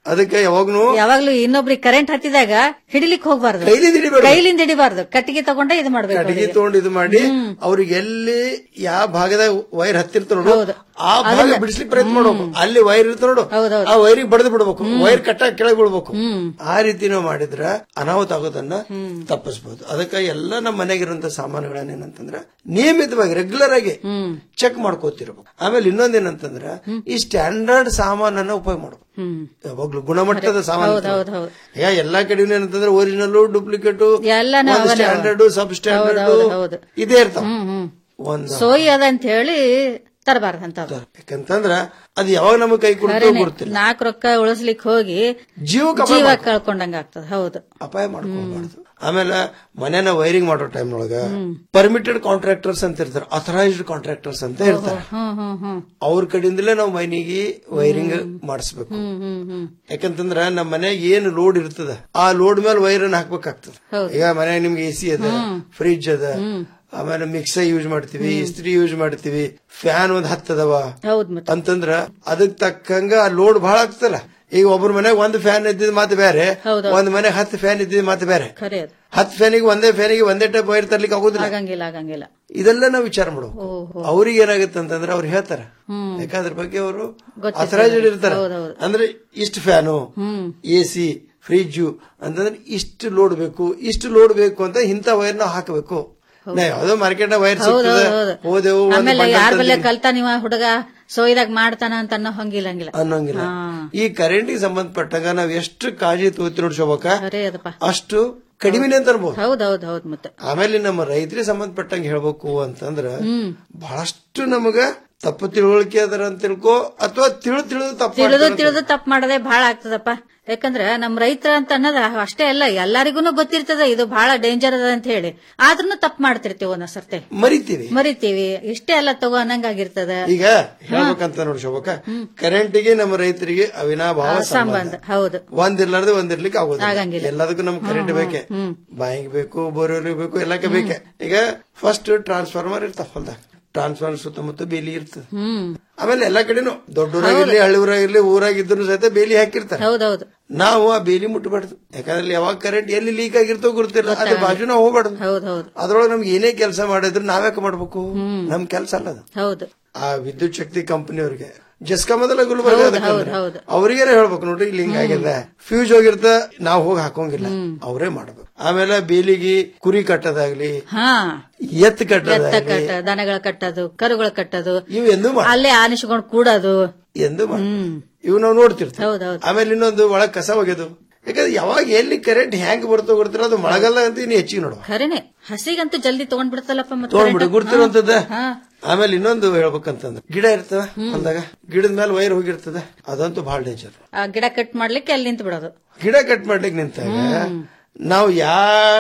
ಅದಕ್ಕೆ ಯಾವಾಗ್ನು
ಯಾವಾಗ್ಲೂ ಇನ್ನೊಬ್ರಿಗೆ ಕರೆಂಟ್ ಹತ್ತಿದಾಗ ಹಿಡಿಲಿಕ್ ಹೋಗ್ಬಾರ್ದು
ಕೈಲಿಂದ ಹಿಡಿಬಾರ್ದು.
ಕೈಲಿಂದ ಹಿಡಿಬಾರ್ದು ಕಟ್ಟಿಗೆ ತಗೊಂಡೆ ಇದು ಮಾಡ್ಬೇಕು
ಕಟ್ಟಿಗೆ
ಅವ್ರಿಗೆ.
ತಗೊಂಡು ಇದು ಮಾಡಿ ಅವ್ರಿಗೆ ಎಲ್ಲಿ ಯಾವ ಭಾಗದಾಗ ವೈರ್ ಹತ್ತಿರ್ತ ನೋಡು ಆ ಭಾಗ
ಅದನ್ನ-
ಬಿಡಿಸ್ಲಿಕ್ಕೆ ಪ್ರಯತ್ನ ಮಾಡ್ಬೇಕು ಅಲ್ಲಿ ವೈರ್ ಇರ್ತ ನೋಡು ಆ ವೈರಿಗೆ ಬಡದು ಬಿಡ್ಬೇಕು ವೈರ್ ಕಟ್ಟ ಕೆಳಗೆ ಬಿಡ್ಬೇಕು ಆ ರೀತಿ ನಾವು ಮಾಡಿದ್ರ ಅನಾಹುತ ಆಗೋದನ್ನ ತಪ್ಪಿಸಬಹುದು ಅದಕ್ಕೆ ಎಲ್ಲ ನಮ್ಮ ಮನೆಗಿರುವಂತ ಸಾಮಾನುಗಳನ್ನೇನಂತಂದ್ರ ನಿಯಮಿತವಾಗಿ ರೆಗ್ಯುಲರ್ ಆಗಿ ಚೆಕ್ ಮಾಡ್ಕೋತಿರ್ಬೇಕು ಆಮೇಲೆ ಇನ್ನೊಂದೇನಂತಂದ್ರ ಈ ಸ್ಟ್ಯಾಂಡರ್ಡ್ ಸಾಮಾನನ್ನ ಉಪಯೋಗ ಮಾಡ್ಬೇಕು ಯಾವಾಗ್ಲೂ ಗುಣಮಟ್ಟದ ಸಾಮಾನು
ಹೌದ್ ಹೌದ್ ಹೌದ್.
ಈಗ ಎಲ್ಲಾ ಕಡೆ ಏನಂತಂದ್ರೆ ಒರಿಜಿನಲ್ ಡೂಪ್ಲಿಕೇಟ್
ಎಲ್ಲಾನು ಅವನೇ ಅವ.
ಸ್ಟ್ಯಾಂಡರ್ಡ್ ಸಬ್ ಸ್ಟ್ಯಾಂಡರ್ಡ್
ಹೌದ್ ಹೌದ್ ಹೌದ್.
ಇದೇ ಇರ್ತಾವ
ಹ್ಮ್ ಹ್ಮ್
ಒಂದು
ಸೋಯಿ ಅದ ಅಂತ ಹೇಳಿ ತರಬಾರ್ದು ಅಂತ
ಯಾಕಂತಂದ್ರ ಅದು ಯಾವಾಗ ನಮಗೆ ಕೈ ಕೊಡ್ತೋ ಗೊತ್ತಿಲ್ಲ
ನಾಲ್ಕು ರೊಕ್ಕ ಉಳಿಸ್ಲಿಕ್ ಹೋಗಿ
ಜೀವಕ್ಕೆ ಅಪಾಯ
ಜೀವ
ಮಾಡ್ಕೊ-
ಕಳ್ಕೊಂಡಂಗ ಆಗ್ತದ ಹೌದು
ಅಪಾಯ ಮಾಡ್ಕೊಳ್ಬಾರ್ದು ಆಮೇಲೆ ಮನೆನ ವೈರಿಂಗ್ ಮಾಡೋ ಟೈಮ್ ಒಳಗ ಪರ್ಮಿಟೆಡ್ ಕಾಂಟ್ರಾಕ್ಟರ್ಸ್ ಅಂತ ಇರ್ತಾರೆ ಅಥರೈಸ್ಡ್ ಕಾಂಟ್ರಾಕ್ಟರ್ಸ್ ಅಂತ ಇರ್ತಾರೆ
ಹ್ಮ್ ಹ್ಮ್ ಹ್ಮ್
ಅವ್ರ ಕಡೆಯಿಂದಲೇ ನಾವು ಮನೆಗೆ ವೈರಿಂಗ್ ಮಾಡಿಸ್ಬೇಕು
ಹ್ಮ್ ಹ್ಮ್ ಹ್ಮ್
ಯಾಕಂತಂದ್ರ ನಮ್ಮ ಮನೆಗೆ ಏನ್ ಲೋಡ್ ಇರ್ತದ ಆ ಲೋಡ್ ಮೇಲೆ ವೈರ್ ಅನ್ನ ಹಾಕ್ಬೇಕಾಗ್ತದ
ಹೌದು.
ಈಗ ಮನೆಯಾಗ ನಿಮ್ಗೆ ಎ ಸಿ ಅದ
ಹ್ಮ್.
ಫ್ರಿಡ್ಜ್ ಅದ ಆಮೇಲೆ ಮಿಕ್ಸರ್ ಯೂಸ್ ಮಾಡ್ತೀವಿ ಇಸ್ತ್ರಿ ಯೂಸ್ ಮಾಡ್ತೀವಿ ಫ್ಯಾನ್ ಒಂದ್ ಹತ್ತದವ
ಹೌದ್ ಮತ್ತೆ
ಅಂತಂದ್ರ ಅದಕ್ ತಕ್ಕಂಗ ಆ ಲೋಡ್ ಬಹಳ ಆಗ್ತಲ್ಲ ಈಗ ಒಬ್ಬರ ಮನೆಗೆ ಒಂದ್ ಫ್ಯಾನ್ ಇದ್ದಿದ್ ಮಾತು ಬೇರೆ
ಹೌದು.
ಒಂದ್ ಮನೆಗೆ ಹತ್ತು ಫ್ಯಾನ್ ಇದ್ದಿದ್ ಮಾತು ಬೇರೆ
ಖರೆ ಅದು
ಹತ್ತು ಫ್ಯಾನಿಗೆ ಒಂದೇ ಫ್ಯಾನಿಗೆ ಒಂದೇ ಟೈಪ್ ವೈರ್ ತರ್ಲಿಕ್ಕೆ ಆಗೋದಿಲ್ಲ
ಆಗಂಗಿಲ್ಲ ಆಗಂಗಿಲ್ಲ
ಇದೆಲ್ಲ ನಾವು ವಿಚಾರ ಮಾಡ್ಬೇಕು
ಓಹೋ
ಅವ್ರಿಗೆ ಏನಾಗುತ್ತೆ ಅಂತಂದ್ರೆ ಅವ್ರು ಹೇಳ್ತಾರ
ಹ್ಮ್
ಯಾಕಂದ್ರ ಬಗ್ಗೆ ಅವರು
ಗೊತ್ತಿರ್ತದೆ.
ಅಥರೈಸ್ಡ್ ಇರ್ತಾರ
ಹೌದೌದು.
ಅಂದ್ರೆ ಇಷ್ಟು ಫ್ಯಾನು
ಹ್ಮ್
ಎ ಸಿ ಫ್ರಿಡ್ಜು ಅಂತಂದ್ರೆ ಇಷ್ಟು ಲೋಡ್ ಬೇಕು ಇಷ್ಟು ಲೋಡ್ ಬೇಕು ಅಂತ ಇಂಥ ವೈರ್ ನಾವು ಹಾಕಬೇಕು ನಾ ಯಾವ್ದೋ ಮಾರ್ಕೆಟ್ ವೈರ್
ಹೌದ್
ಸಿಗ್ತದೆ
ಹೌದ್ ಹೌದ್.
ಹೋದೆವು ಒಂದ್
ಆಮೇಲೆ
bundle
ಯಾರ ಬಲ್ಲೆ
ತಂದ್ವಿ
ಕಲ್ತ ನೀವ ಹುಡುಗ ಸೋಯ್ದಾಗ ಮಾಡ್ತಾನ ಅಂತ ಅನ್ನೋ ಹಂಗಿಲ್ಲಂಗಿಲ್ಲ
ಅನ್ನೋಂಗಿಲ್ಲ ಈ ಕರೆಂಟಿಗೆ ಸಂಬಂಧಪಟ್ಟಂಗ ನಾವ್ ಎಷ್ಟು ಕಾಳಜಿ ತಗೋತೀವಿ ನೋಡಿ ಶೋಭಕ್ಕ
ಖರೆ ಅದಪ್ಪ
ಅಷ್ಟು ಕಡಿಮೆನೆ ಅಂತ ಅನ್ಬೋದು
ಹೌದ್ ಹೌದ್ ಹೌದ್ ಮತ್ತೆ
ಆಮೇಲೆ ನಮ್ಮ ರೈತರಿಗೆ ಸಂಬಂಧಪಟ್ಟಂಗೆ ಹೇಳ್ಬೇಕು ಅಂತಂದ್ರ
ಹ್ಮ್
ಬಹಳಷ್ಟು ನಮಗ ತಪ್ಪು ತಿಳುವಳಿಕೆ ಅದರ ಅಂತ ತಿಳ್ಕೊ ಅಥವಾ ತಿಳು ತಿಳಿದು ತಪ್ಪು
ತಿಳಿದು
ಮಾಡ್ತಾರ ಅಂತ
ತಿಳಿದು ತಪ್ಪು ಮಾಡದೆ ಬಹಳ ಆಗ್ತದಪ್ಪ ಯಾಕಂದ್ರ ನಮ್ ರೈತರ ಅಂತ ಅನ್ನೋದ ಅಷ್ಟೇ ಅಲ್ಲ ಎಲ್ಲರಿಗೂ ಗೊತ್ತಿರ್ತದ ಇದು ಬಹಳ ಡೇಂಜರ್ ಅದ ಅಂತ ಹೇಳಿ ಆದ್ರೂ ತಪ್ಪು ಮಾಡ್ತಿರ್ತೀವಿ ಒಂದೊಂದ್ ಸರ್ತಿ
ಮರಿತೀವಿ
ಮರಿತೀವಿ ಇಷ್ಟೇ ಎಲ್ಲ ತಗೋ ಅನ್ನಂಗಾಗಿರ್ತದ
ಈಗ ಹೇಳ್ಬೇಕಂತ ನೋಡಿ ಶೋಭಕ್ಕ ಕರೆಂಟಿಗೆ ನಮ್ಮ ರೈತರಿಗೆ ಅವಿನಾಭಾವ ಸಂಬಂಧ
ಸಂಬಂಧ ಹೌದು
ಒಂದಿರ್ಲಾರ್ದೆ ಒಂದಿರ್ಲಿಕ್ಕೆ ಆಗೋದಿಲ್ಲ
ಆಗಂಗಿಲ್ಲ.
ಎಲ್ಲದಕ್ಕೂ ನಮ್ಗೆ ಕರೆಂಟ್ ಬೇಕೆ ಬಾಯಿಗೆ ಬೇಕು ಬೋರ್ವೆಲ್ ಬೇಕು ಎಲ್ಲಕ್ಕೆ ಬೇಕೆ ಈಗ ಫಸ್ಟ್ ಟ್ರಾನ್ಸ್ಫಾರ್ಮರ್ ಇರ್ತಾವ ಹೊಲ್ದಾಗ ಟ್ರಾನ್ಸ್ಫಾರ್ಮರ್ ಸುತ್ತಮುತ್ತ ಬೇಲಿ ಇರ್ತದೆ
ಹ್ಮ್
ಆಮೇಲೆ ಎಲ್ಲಾ ಕಡೆನು ದೊಡ್ಡೂರಾಗಿರ್ಲಿ ಹಳ್ಳಿ ಊರಾಗಿರ್ಲಿ ಊರಾಗಿದ್ರು ಸಹಿತ ಬೇಲಿ ಹಾಕಿರ್ತಾರೆ
ಹೌದೌದು
ನಾವು ಆ ಬೇಲಿ ಮುಟ್ಟಬಾರ್ದು ಯಾಕಂದ್ರೆ ಅಲ್ಲಿ ಯಾವಾಗ ಕರೆಂಟ್ ಎಲ್ಲಿ ಲೀಕ್ ಆಗಿರ್ತೋ ಗೊತ್ತಿಲ್ಲ ಅದ್ರ ಬಾಜು ನಾವು ಹೋಗ್ಬಾರ್ದು
ಹೌದ್ ಹೌದು
ಅದ್ರೊಳಗೆ ನಮ್ಗೆ ಏನೇ ಕೆಲಸ ಮಾಡಿದ್ರು ನಾವ್ಯಾಕೆ ಮಾಡ್ಬೇಕು ನಮ್ ಕೆಲಸ ಅಲ್ಲ ಅದು
ಹೌದು
ಆ ವಿದ್ಯುತ್ ಶಕ್ತಿ ಕಂಪನಿಯವ್ರಿಗೆ ಜಸ್ಕಾಮ್ ಅದಲ್ಲ ಗುಲ್ಬರ್ಗ
ಹೌದು,
ಅದಕ್ಕೆ
ಹೌದು,
ಅಂದ್ರೆ.
ಹೌದು.
ಅವ್ರಿಗೇನೆ ಹೇಳ್ಬೇಕು ನೋಡ್ರಿ ಇಲ್ಲಿ ಹಿಂಗಾಗಿದೆ ಫ್ಯೂಸ್ ಹೋಗಿರ್ತ ನಾವ್ ಹೋಗಿ ಹಾಕೋಂಗಿಲ್ಲ ಅವರೇ ಮಾಡ್ಬೇಕು ಆಮೇಲೆ ಬೇಲಿಗೆ ಕುರಿ ಕಟ್ಟೋದಾಗ್ಲಿ
ಹಾ
ಎತ್ತು
ಎತ್ತ
ಕಟ್ಟೋದಾಗ್ಲಿ
ಕಟ್ಟ ದನಗಳ ಕಟ್ಟೋದು ಕರುಗಳ ಕಟ್ಟೋದು
ಇವು ಎಂದೂ ಮಾಡ
ಅಲ್ಲೇ ಆನಿಸ್ಕೊಂಡು ಕೂಡೋದು
ಎಂದು ಮಾಡ ಇವು ನಾವು ನೋಡ್ತಿರ್ತೀವಿ
ಹೌದೌದು
ಆಮೇಲೆ ಇನ್ನೊಂದು ಒಳಗ್ ಕಸ ಒಗೆದು ಯಾಕಂದ್ರೆ ಯಾವಾಗ ಎಲ್ಲಿ ಕರೆಂಟ್ ಹೆಂಗ್ ಬರ್ತೋ ಗೊತ್ತಿಲ್ಲ ಅದು ಮಳೆಗಾಲದಾಗ ಅಂತ ಇನ್ನು ಹೆಚ್ಚಿಗೆ ನೋಡುವ
ಖರೇನೆ ಹಸಿಗಂತೂ ಜಲ್ದಿ ತಗೊಂಡ್ ಬಿಡ್ತಲ್ಲಪ್ಪ ಮತ್ತೆ
ತಗೊಂಡ್ಬಿಡು
current.
ಗುರ್ತಿರುವಂತದ್ದ
ಹಾ.
ಆಮೇಲೆ ಇನ್ನೊಂದು ಹೇಳ್ಬೇಕಂತಂದ್ರೆ ಗಿಡ ಇರ್ತದ ಹೊಲ್ದಾಗ ಗಿಡದ ಮೇಲೆ ವೈರ್ ಹೋಗಿರ್ತದ ಅದಂತೂ ಬಹಳ ಡೇಂಜರ್
ಆ ಗಿಡ ಕಟ್ ಮಾಡ್ಲಿಕ್ಕೆ ಅಲ್ಲಿ ನಿಂತು ಬಿಡೋದು
ಗಿಡ ಕಟ್ ಮಾಡ್ಲಿಕ್ಕೆ ನಿಂತಾಗ ನಾವು ಯಾ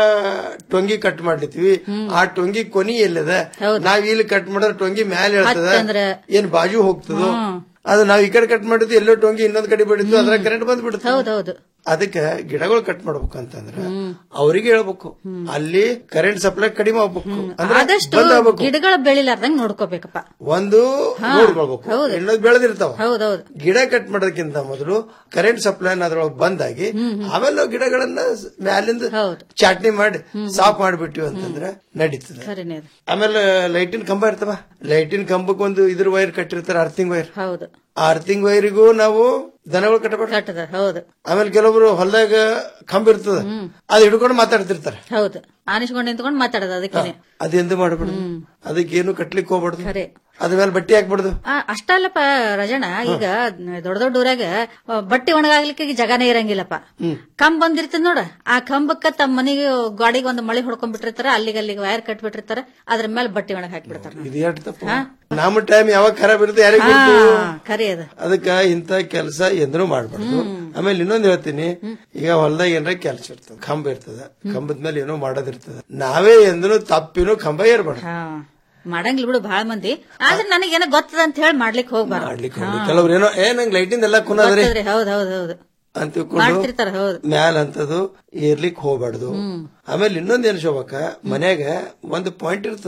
ಟೊಂಗಿ ಕಟ್ ಮಾಡ್ಲಿತ್ತೀವಿ ಆ ಟೊಂಗಿ ಕೊನಿ ಎಲ್ಲಿದೆ ನಾವ್ ಇಲ್ಲಿ ಕಟ್ ಮಾಡಿದ್ರೆ ಟೊಂಗಿ ಮ್ಯಾಲೆ ಹೇಳ್ತದ
ಹತ್ತಂದ್ರೆ-
ಏನ್ ಬಾಜು ಹೋಗ್ತದೋ ಅದು ನಾವ್ ಈ ಕಡೆ ಕಟ್ ಮಾಡಿದ್ವಿ ಎಲ್ಲೋ ಟೊಂಗಿ ಇನ್ನೊಂದ್ ಕಡೆ ಬಿಡಿದ್ವಿ ಅದ್ರ ಕರೆಂಟ್ ಬಂದ್ಬಿಡುತ್ತೆ
ಹೌದೌದು
ಅದಕ್ಕೆ ಗಿಡಗಳು ಕಟ್ ಮಾಡ್ಬೇಕಂತಂದ್ರ ಅವ್ರಿಗೆ ಹೇಳ್ಬೇಕು ಅಲ್ಲಿ ಕರೆಂಟ್ ಸಪ್ಲೈ ಕಡಿಮೆ ಆಗ್ಬೇಕು ಅಂದ್ರೆ
ಆದಷ್ಟು
ಬಂದ್ ಆಗ್ಬೇಕು
ಗಿಡಗಳ ಬೆಳಿಲಾರ್ದಂಗ್ ನೋಡ್ಕೋಬೇಕಪ್ಪ
ಒಂದು
ಹಾ,
ನೋಡ್ಕೊಳ್ಬೇಕು
ಹೌದು.
ಇನ್ನೊಂದು ಬೆಳೆದಿರ್ತಾವ
ಹೌದೌದು
ಗಿಡ ಕಟ್ ಮಾಡೋದಕ್ಕಿಂತ ಮೊದಲು ಕರೆಂಟ್ ಸಪ್ಲೈ ಅದ್ರೊಳಗೆ ಬಂದಾಗಿ ಆಮೇಲೆ ನಾವು ಗಿಡಗಳನ್ನ ಸ್- ಮ್ಯಾಲಿಂದ ಚಾಟ್ನಿ ಮಾಡಿ ಸಾಫ್ ಮಾಡಿಬಿಟ್ಟಿವಿ ಅಂತಂದ್ರೆ ನಡೀತದೆ
ಖರೇನೆ ಅದು.
ಆಮೇಲೆ ಲೈಟಿನ ಕಂಬ ಇರ್ತವ ಲೈಟಿನ ಕಂಬಕ್ಕೆ ಒಂದು ಇದ್ರ ವೈರ್ ಕಟ್ಟಿರ್ತಾರೆ ಅರ್ಥಿಂಗ್ ವೈರ್
ಹೌದು
ಆ ಅರ್ಥಿಂಗ್ ವೈರಿಗೂ ನಾವು ದನಗಳು ಕಟ್ಟಬಾರ್ದು
ಕಟ್ಟದ ಹೌದು
ಆಮೇಲೆ ಕೆಲವೊಬ್ರು ಹೊಲದಾಗ ಕಂಬ ಇರ್ತದ ಅದ್ ಹಿಡ್ಕೊಂಡು ಮಾತಾಡ್ತಿರ್ತಾರೆ
ಹೌದು ಆನಿಸ್ಕೊಂಡು ನಿಂತ್ಕೊಂಡು ಮಾತಾಡೋದು ಅದಕ್ಕೇನೆ
ಅದೆಂದು ಮಾಡಬಾರ್ದು ಅದಕ್ಕೇನು ಕಟ್ಲಿಕ್ಕೆ ಹೋಗ್ಬಾರ್ದು
ಖರೆ
ಅದ್ರ ಮೇಲೆ ಬಟ್ಟೆ ಹಾಕ್ಬಾರ್ದು
ಆ, ಅಷ್ಟಲ್ಲಪ್ಪ ರಜಣ ಈಗ ದೊಡ್ಡ ದೊಡ್ಡ ಊರಾಗ ಆ, ಬಟ್ಟೆ ಒಣಗಾಗ್ಲಿಕ್ಕೆ ಈಗ ಜಗನೇ ಇರಂಗಿಲ್ಲಪ್ಪ ಕಂಬ ಬಂದಿರ್ತದ ನೋಡ ಆ ಕಂಬಕ್ಕ ತಮ್ಮ ಮನೆಗೆ ಗಾಡಿಗೆ ಒಂದು ಮಳಿ ಹೊಡ್ಕೊಂಡ್ ಬಿಟ್ಟಿರ್ತಾರ ಅಲ್ಲಿಗೆ ಅಲ್ಲಿಗೆ ವೈರ್ ಕಟ್ಬಿಟ್ಟಿರ್ತಾರ ಅದ್ರ ಮೇಲೆ ಬಟ್ಟೆ ಒಣಗ ಹಾಕ್ಬಿಡ್ತಾರ
ಇದು ಎಷ್ಟು ತಪ್ಪು ನಮ್ಮ ಟೈಮ್ ಯಾವಾಗ ಖರಾಬ್ ಇರುತ್ತೆ ಯಾರಿಗೂ
ಹಾ,
ಗೊತ್ತು
ಖರೆ ಅದು
ಅದಕ್ಕ ಇಂತ ಕೆಲಸ ಎಂದ್ರೂ ಮಾಡ್ಬಾರ್ದು ಆಮೇಲೆ ಇನ್ನೊಂದ್ ಹೇಳ್ತೀನಿ ಈಗ ಹೊಲದಾಗ ಏನಾರ ಕೆಲಸ ಇರ್ತದ ಕಂಬ ಇರ್ತದ ಕಂಬದ ಮೇಲೆ ಏನೋ ಮಾಡೋದಿರ್ತದ ನಾವೇ ಎಂದೂ ತಪ್ಪಿನೂ ಕಂಬ ಏರ್ಬಾರ್ದು
ಹಾ ಮಾಡಂಗಿಲ್ಲ ಬಿಡು ಬಹಳ ಮಂದಿ ಆದ್ರೆ ನನಗೇನೋ ಗೊತ್ತದ ಅಂತ ಹೇಳಿ ಮಾಡ್ಲಿಕ್ಕೆ ಹೋಗ್ಬಾರ್ದು
ಮಾಡ್ಲಿಕ್ಕೆ ಹೋಗ್ಲಿ. ಕೆಲವ್ರು ಏನೋ ಏ ನಂಗೆ ಲೈಟಿಂದ ಎಲ್ಲ ಕುನದ್ರಿ
ಗೊತ್ತದ್ರಿ ಹೌದ್ ಹೌದ್ ಹೌದು
ಅಂತ ತಿಳ್ಕೊಂಡು
ಮಾಡ್ತಿರ್ತಾರ ಹೌದು
ಮ್ಯಾಲ ಅಂತದು ಏರ್ಲಿಕ್ ಹೋಗ್ಬಾರ್ದು ಆಮೇಲೆ ಇನ್ನೊಂದ್ ಏನ್ ಶೋಭಕ್ಕ ಮನ್ಯಾಗ ಒಂದು ಪಾಯಿಂಟ್ ಇರ್ತದ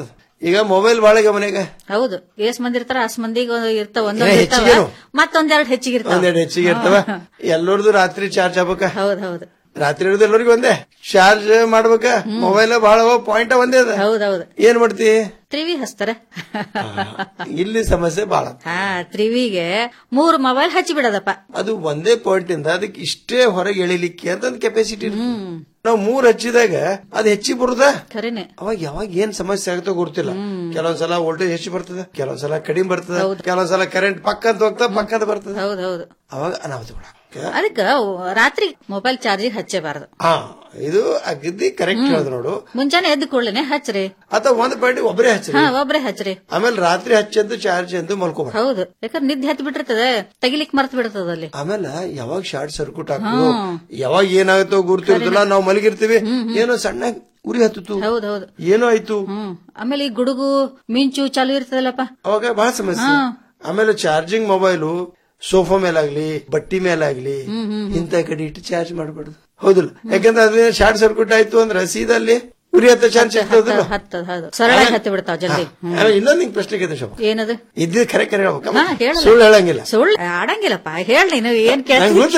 ಈಗ ಮೊಬೈಲ್ ಬಾಳಗ ಮನೆಗ
ಹೌದು ಎಷ್ಟ್ ಮಂದಿ ಇರ್ತಾರ ಅಷ್ಟ್ ಮಂದಿಗೆ ಇರ್ತಾವ ಒಂದೊಂದ್
ಏ,
ಇರ್ತಾವ
ಹೆಚ್ಚಿಗೇನು?
ಮತ್ತೊಂದೆರಡು ಹೆಚ್ಚಿಗೆ ಇರ್ತಾವ
ಒಂದೆರಡು ಹೆಚ್ಚಿಗೆ ಇರ್ತವ ಎಲ್ಲರದು ರಾತ್ರಿ ಚಾರ್ಜ್ ಆಗ್ಬೇಕ
ಹೌದ್ ಹೌದು
ರಾತ್ರಿ ಹಿಡಿದು ಎಲ್ಲರಿಗೂ ಒಂದೇ ಚಾರ್ಜ್ ಮಾಡ್ಬೇಕ ಮೊಬೈಲ್ ಬಹಳ ಪಾಯಿಂಟ್ ಒಂದೇ ಅದ
ಹೌದೌದು
ಏನ್ ಮಾಡ್ತಿ
ತ್ರಿವಿ ಹಚ್ತಾರ
ಇಲ್ಲಿ ಸಮಸ್ಯೆ ಬಹಳ
ಹಾ ತ್ರಿವಿಗೆ ಮೂರು ಮೊಬೈಲ್ ಹಚ್ಚಿ ಬಿಡದಪ್ಪ
ಅದು ಒಂದೇ ಪಾಯಿಂಟ್ ಇಂದ ಅದಕ್ಕೆ ಇಷ್ಟೇ ಹೊರಗೆ ಎಳಿಲಿಕ್ಕೆ ಅಂತ ಒಂದು ಕೆಪಾಸಿಟಿ ನಾವು ಮೂರ್ ಹಚ್ಚಿದಾಗ ಅದು ಹೆಚ್ಚಿ ಬರುದ
ಖರೇನೆ
ಅವಾಗ ಯಾವಾಗ ಏನ್ ಸಮಸ್ಯೆ ಆಗುತ್ತೋ ಗೊತ್ತಿಲ್ಲ ಕೆಲವೊಂದ್ಸಲ ವೋಲ್ಟೇಜ್ ಹೆಚ್ಚು ಬರ್ತದ ಕೆಲವೊಂದ್ಸಲ ಕಡಿಮೆ ಬರ್ತದ ಕೆಲವೊಂದ್ಸಲ ಕರೆಂಟ್ ಪಕ್ಕ ಅಂತ ಹೋಗ್ತಾ ಪಕ್ಕದ ಬರ್ತದ
ಹೌದೌದು
ಅವಾಗ ಅನಾಹುತ ಬಿಡ
ಅದಕ್ಕ ರಾತ್ರಿ ಮೊಬೈಲ್ ಚಾರ್ಜಿಗೆ ಹಚ್ಚೇಬಾರದು
ಹಾ ಇದು ಅಗದಿ ಕರೆಕ್ಟ್ ಹೇಳಿದ್ ನೋಡು
ಮುಂಜಾನೆ ಎದ್ದು ಕೂಡಲೇ ಹಚ್ಚ್ರಿ
ಅಥವಾ ಒಂದ್ ಪಾಯಿಂಟ್ ಒಬ್ಬರೇ ಹಚ್ಚ್ರಿ
ಹಾ ಒಬ್ರೇ ಹಚ್ಚ್ರಿ
ಆಮೇಲೆ ರಾತ್ರಿ ಹಚ್ಚಂದು ಚಾರ್ಜ್ ಎಂದು ಮಲ್ಕೋಬಾರ
ಹೌದು ಯಾಕಂದ್ರೆ ನಿದ್ದೆ ಹತ್ತಿ ಬಿಟ್ಟಿರ್ತದೆ ತೆಗಿಲಿಕ್ ಮರ್ತ್ ಬಿಡ್ತದ ಅಲ್ಲಿ
ಆಮೇಲೆ ಯಾವಾಗ ಶಾರ್ಟ್ ಸರ್ಕ್ಯೂಟ್ ಆಗ್ತದೋ ಯಾವಾಗ ಏನಾಗುತ್ತೋ ಗುರುತಿರುದಿಲ್ಲ ನಾವು ಮಲಗಿರ್ತೀವಿ ಏನೋ ಸಣ್ಣ ಉರಿ ಹತ್ತಿತು
ಹೌದೌದು
ಏನೋ ಆಯ್ತು
ಹ್ಮ್ ಆಮೇಲೆ ಈ ಗುಡುಗು ಮಿಂಚು ಚಾಲು ಇರ್ತದಲ್ಲಪ್ಪ
ಅವಾಗ ಬಹಳ ಸಮಸ್ಯೆ ಆಮೇಲೆ ಚಾರ್ಜಿಂಗ್ ಮೊಬೈಲು ಸೋಫಾ ಮೇಲಾಗ್ಲಿ ಬಟ್ಟಿ ಮೇಲಾಗ್ಲಿ ಇಂತ ಕಡೆ ಇಟ್ಟು ಚಾರ್ಜ್ ಮಾಡಬಾರ್ದು ಹೌದಿಲ್ಲ ಯಾಕಂದ್ರೆ ಅದೇ ಶಾರ್ಟ್ ಸರ್ಕ್ಯೂಟ್ ಆಯ್ತು ಅಂದ್ರೆ ಸೀದಾ ಅಲ್ಲಿ ಉರಿ ಹತ್ತ ಚಾನ್ಸ್ ಆಗ್ತದಿಲ್ಲ
ಹತ್ತದ ಹೌದು ಸರಳ ಹತ್ತಿ ಬಿಡ್ತಾವ ಜಲ್ದಿ ಹ್ಮ್.
ಆಮೇಲೆ ಇನ್ನೊಂದ್ ನಿಂಗೆ ಪ್ರಶ್ನೆ ಕೇಳ್ತೀನಿ ಶೋಭಾ
ಏನದು
ಇದ್ದಿದ್ ಕರೆ ಕರೆ ಹೇಳ್ಬೇಕಮ್ಮ?
ಹಾ, ಹೇಳಲ್ಲ.
ಸುಳ್ಳು ಹೇಳಂಗಿಲ್ಲ
ಸುಳ್ಳು ಆಡಂಗಿಲ್ಲಪ್ಪ ಹೇಳ ನೀನು ಏನ್
ನಂಗ್ ಗೊತ್ತು